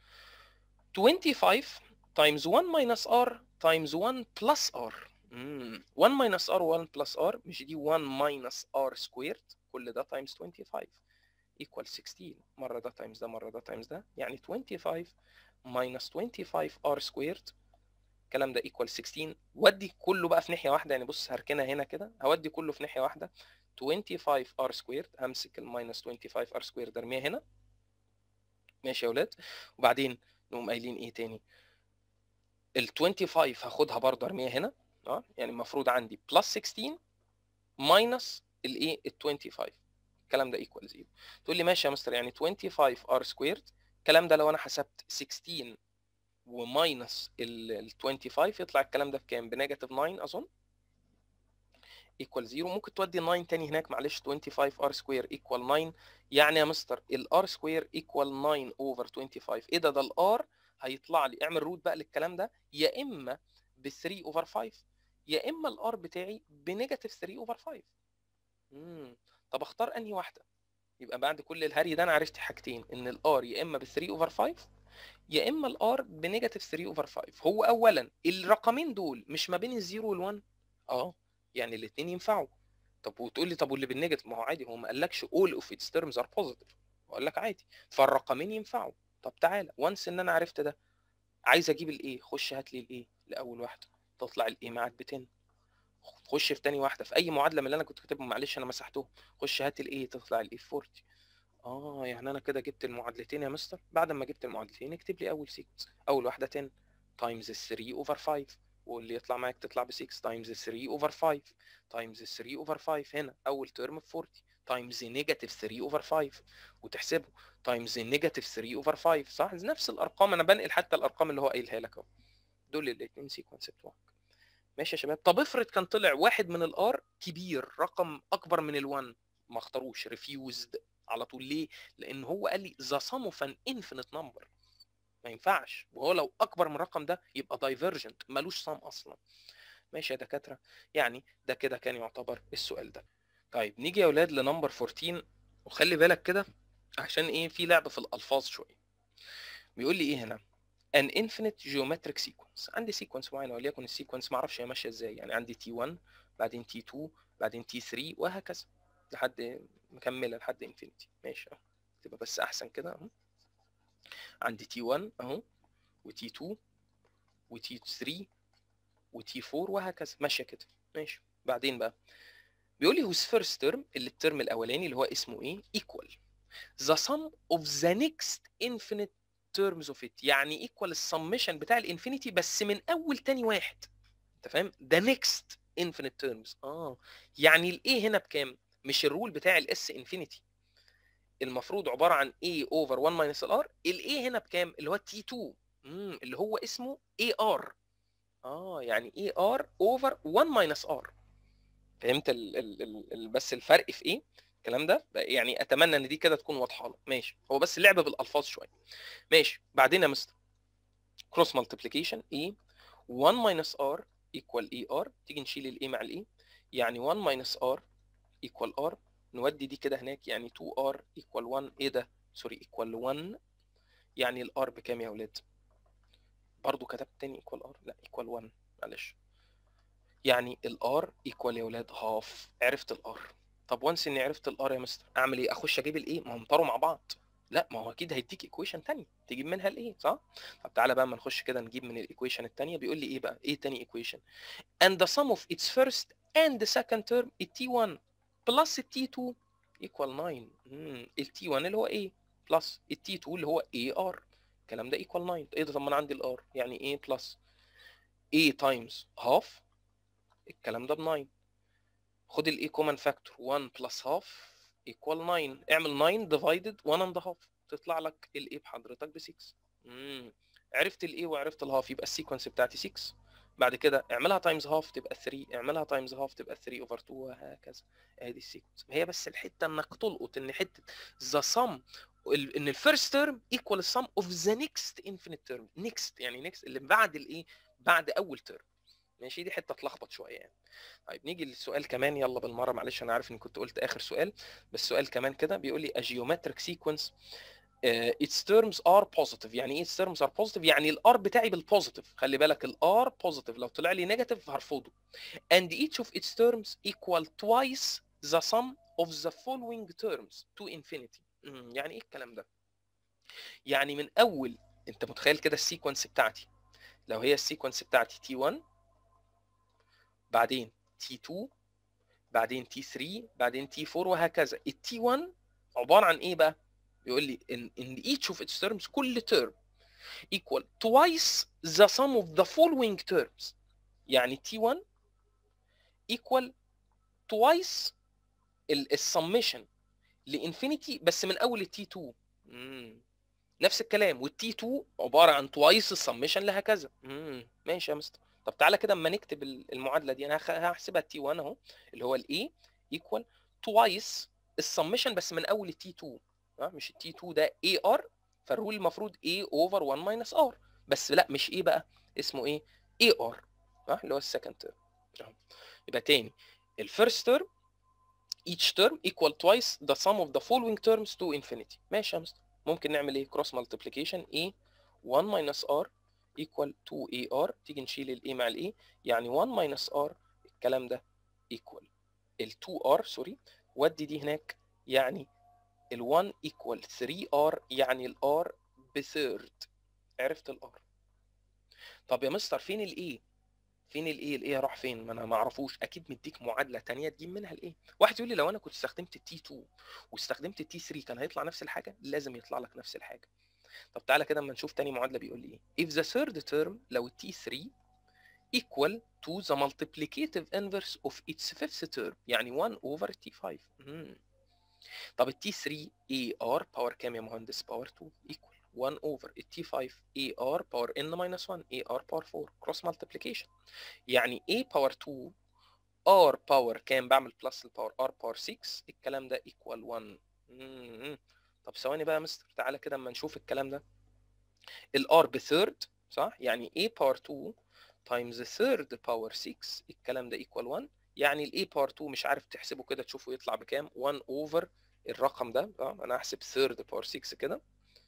25 times 1 minus r times 1 plus r مم. 1 minus r 1 plus r مش دي 1 minus r squared كل ده times 25 equal 16 مرة ده times ده مرة ده times ده يعني 25 minus 25 r squared الكلام ده equal 16 ودي كله بقى في ناحية واحدة يعني بص هركنها هنا كده هودي كله في ناحية واحدة 25 r squared همسك ال minus 25 r squared ارميها هنا ماشي يا ولاد وبعدين نقوم قايلين ايه تاني ال 25 هاخدها برضه ارميها هنا اه يعني المفروض عندي بلس 16 ماينس الايه ال 25 الكلام ده ايكوال 0 تقول لي ماشي يا مستر يعني 25 ار سكويرد الكلام ده لو انا حسبت 16 وماينس ال 25 يطلع الكلام ده بكام بنيجاتيف 9 اظن ايكوال 0 ممكن تودي 9 تاني هناك معلش 25 ار سكوير ايكوال 9 يعني يا مستر الار سكوير ايكوال 9 اوفر 25 ايه ده ده الار هيطلع لي اعمل روت بقى للكلام ده يا اما ب 3 اوفر 5 يا اما الار بتاعي بنيجاتيف 3 اوفر 5 امم طب اختار انهي واحده يبقى بعد كل الهري ده انا عرفت حاجتين ان الار يا اما ب 3 اوفر 5 يا اما الار بنيجاتيف 3 اوفر 5 هو اولا الرقمين دول مش ما بين الزيرو وال1 اه يعني الاثنين ينفعوا طب وتقول لي طب واللي بالنيجاتيف ما هو عادي هو ما قالكش all of its terms are positive اقول لك عادي فالرقمين ينفعوا طب تعالى وانس ان انا عرفت ده عايز اجيب الايه خش هات لي الايه لاول واحده تطلع الايه معاك ب 10 خش في تاني واحده في اي معادله من اللي انا كنت كاتبهم معلش انا مسحتهم خش هات الايه تطلع الايه 40 اه يعني انا كده جبت المعادلتين يا مستر بعد ما جبت المعادلتين اكتب لي اول سيكونس اول واحده 10 تايمز 3 اوفر 5 واللي يطلع معاك تطلع ب 6 تايمز 3 اوفر 5 تايمز 3 اوفر 5 هنا اول ترم ب 40 تايمز نيجاتيف 3 اوفر 5 وتحسبه تايمز نيجاتيف 3 اوفر 5 صح نفس الارقام انا بنقل حتى الارقام اللي هو قايلها لك اهو دول الاثنين سيكونس بتوعك ماشي يا شباب طب افرض كان طلع واحد من الار كبير رقم اكبر من ال1 ما اختاروش ريفيوزد على طول ليه لان هو قال لي ذا sum of an infinite number ما ينفعش وهو لو اكبر من الرقم ده يبقى دايفرجنت ملوش سام اصلا ماشي يا دكاتره يعني ده كده كان يعتبر السؤال ده طيب نيجي يا اولاد لنمبر 14 وخلي بالك كده عشان ايه في لعب في الالفاظ شويه بيقول لي ايه هنا an infinite geometric sequence عندي سيكونس معين وليكن السيكونس ما اعرفش هي ماشيه ازاي يعني عندي t1 بعدين t2 بعدين t3 وهكذا لحد مكمله لحد انفينيتي ماشي اهو تبقى بس احسن كده اهو عندي t1 اهو وt2 وt3 وt4 وهكذا ماشيه كده ماشي بعدين بقى بيقول لي whose first term اللي الترم الاولاني اللي هو اسمه ايه equal the sum of the next infinite terms of it يعني equal السمشن بتاع الانفينيتي بس من اول تاني واحد انت فاهم the next infinite terms اه يعني الايه هنا بكام مش الرول بتاع الاس انفينيتي المفروض عباره عن a over 1 minus الار الايه هنا بكام اللي هو تي 2 امم اللي هو اسمه اي ار اه يعني اي ار over 1 minus ار فهمت ال ال ال ال بس الفرق في ايه الكلام ده يعني اتمنى ان دي كده تكون واضحه لك ماشي هو بس اللعبه بالالفاظ شويه ماشي بعدين يا مستر كروس مالتيبليكيشن اي 1 minus r equal اي ار تيجي نشيل الاي مع الاي يعني 1 minus r equal r نودي دي كده هناك يعني 2r equal 1 ايه ده سوري equal 1 يعني الار بكام يا ولاد برضو كتبت تاني equal r لا equal 1 معلش يعني الار equal يا ولاد هاف عرفت الار طب وانس اني عرفت الار يا مستر اعمل ايه اخش اجيب الايه ما هم طاروا مع بعض لا ما هو اكيد هيديك ايكويشن تانية تجيب منها الايه صح طب تعالى بقى ما نخش كده نجيب من الايكويشن التانية بيقول لي ايه بقى ايه تاني ايكويشن and the sum of its first and the second term t1 plus t2 equal 9 امم ال t1 اللي هو ايه بلس ال t2 اللي هو ar الكلام ده equal 9 ايه ده طب ما انا عندي الار يعني ايه بلس a times half الكلام ده ب 9 خد الاي كومن فاكتور 1 بلس هاف ايكوال 9 اعمل 9 ديفايدد 1 اند هاف تطلع لك الاي بحضرتك ب 6 امم عرفت الاي وعرفت الهاف يبقى السيكونس بتاعتي 6 بعد كده اعملها تايمز هاف تبقى 3 اعملها تايمز هاف تبقى 3 اوفر 2 وهكذا ادي السيكونس هي بس الحته انك تلقط ان حته ذا سم ال- ان الفيرست تيرم ايكوال السم اوف ذا نيكست انفينيت تيرم نيكست يعني نيكست اللي بعد الايه بعد اول تيرم ماشي دي حته تلخبط شويه يعني طيب نيجي للسؤال كمان يلا بالمره معلش انا عارف اني كنت قلت اخر سؤال بس سؤال كمان كده بيقول لي a geometric sequence uh, its terms are positive يعني ايه its terms are positive يعني الار بتاعي بالبوزيتيف خلي بالك الار بوزيتيف لو طلع لي نيجاتيف هرفضه and each of its terms equal twice the sum of the following terms to infinity مم، يعني ايه الكلام ده يعني من اول انت متخيل كده السيكونس بتاعتي لو هي السيكونس بتاعتي تي 1 بعدين تي 2 بعدين تي 3 بعدين تي 4 وهكذا التي 1 عباره عن ايه بقى بيقول لي ان in each of its terms كل term equal twice the sum of the following terms يعني تي 1 equal twice السمشن لانفينيتي بس من اول التي 2 مم. نفس الكلام والتي 2 عباره عن توايس السمشن لهكذا امم ماشي يا مستر طب تعالى كده اما نكتب ال- المعادله دي انا هخ- هحسبها تي 1 اهو اللي هو الاي ايكوال توايس السمشن بس من اول التي 2 اه مش التي 2 ده اي ار فالرول المفروض اي اوفر 1 ماينس ار بس لا مش ايه بقى اسمه ايه اي ار اه اللي هو السكند تيرم يبقى تاني الفيرست تيرم each term equal twice the sum of the following terms to infinity ماشي يا مستر ممكن نعمل ايه cross multiplication a 1 minus r equal 2ar تيجي نشيل ال a مع ال a يعني 1 minus r الكلام ده equal ال 2r سوري ودي دي هناك يعني ال 1 equal 3r يعني ال r بثيرد عرفت ال r طب يا مستر فين ال a فين الايه الايه راح فين ما انا ما اعرفوش اكيد مديك معادله تانية تجيب منها الايه واحد يقول لي لو انا كنت استخدمت التي 2 واستخدمت التي 3 كان هيطلع نفس الحاجه لازم يطلع لك نفس الحاجه طب تعالى كده اما نشوف تاني معادله بيقول لي ايه if the third term لو التي 3 equal to the multiplicative inverse of its fifth term يعني 1 over t 5 مم. طب التي 3 اي ار باور كام يا مهندس باور 2 equal 1 over التي 5 اي ار باور n minus 1 اي ار باور 4 cross multiplication يعني a باور 2 r باور كام بعمل بلس الباور r باور 6 الكلام ده equal 1 مم. طب ثواني بقى يا مستر تعالى كده اما نشوف الكلام ده الار بثيرد صح يعني a باور 2 times third باور 6 الكلام ده equal 1 يعني ال a باور 2 مش عارف تحسبه كده تشوفه يطلع بكام 1 اوفر الرقم ده اه انا هحسب third باور 6 كده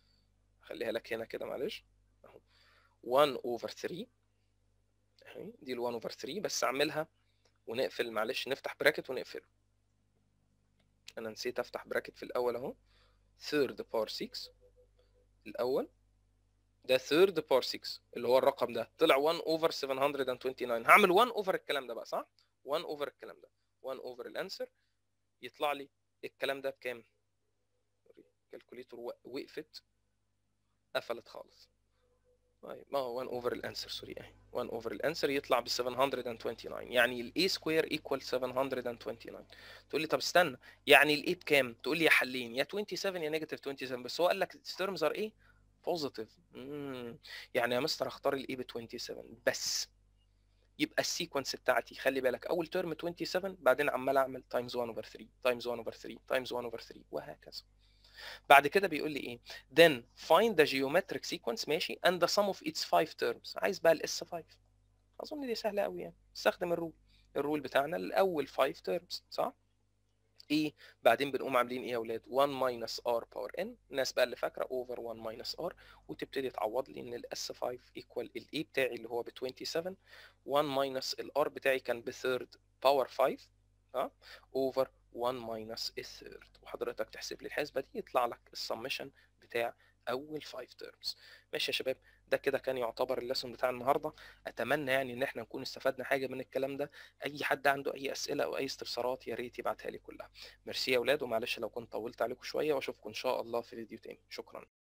خليها لك هنا كده معلش اهو 1 اوفر 3 اهي دي ال 1 اوفر 3 بس اعملها ونقفل معلش نفتح براكت ونقفله انا نسيت افتح براكت في الاول اهو third باور 6 الاول ده third باور 6 اللي هو الرقم ده طلع 1 اوفر 729 هعمل 1 اوفر الكلام ده بقى صح 1 اوفر الكلام ده 1 اوفر الانسر يطلع لي الكلام ده بكام الكالكوليتور وقفت قفلت خالص طيب ما هو 1 اوفر الانسر سوري اهي 1 اوفر الانسر يطلع ب 729 يعني الاي سكوير ايكوال 729 تقول لي طب استنى يعني الاي بكام تقول لي يا حلين يا 27 يا نيجاتيف 27 بس هو قال لك الترمز ار ايه بوزيتيف يعني يا مستر اختار الاي ب 27 بس يبقى السيكونس بتاعتي خلي بالك اول ترم 27 بعدين عمال اعمل تايمز 1 اوفر 3 تايمز 1 اوفر 3 تايمز 1 اوفر 3 وهكذا بعد كده بيقول لي ايه then find the geometric sequence ماشي and the sum of its five terms عايز بقى الاس 5 اظن دي سهله قوي يعني استخدم الرول الرول بتاعنا الاول 5 terms صح ايه بعدين بنقوم عاملين ايه يا اولاد 1 minus r باور n الناس بقى اللي فاكره over 1 minus r وتبتدي تعوض لي ان الاس 5 equal الاي بتاعي اللي هو ب 27 1 minus الار بتاعي كان بثيرد باور 5 ها over 1 minus الثيرد وحضرتك تحسب لي الحسبه دي يطلع لك السمشن بتاع اول 5 terms ماشي يا شباب ده كده كان يعتبر الليسون بتاع النهارده اتمنى يعني ان احنا نكون استفدنا حاجه من الكلام ده اي حد عنده اي اسئله او اي استفسارات يا ريت يبعتها لي كلها ميرسي يا اولاد ومعلش لو كنت طولت عليكم شويه واشوفكم ان شاء الله في فيديو تاني شكرا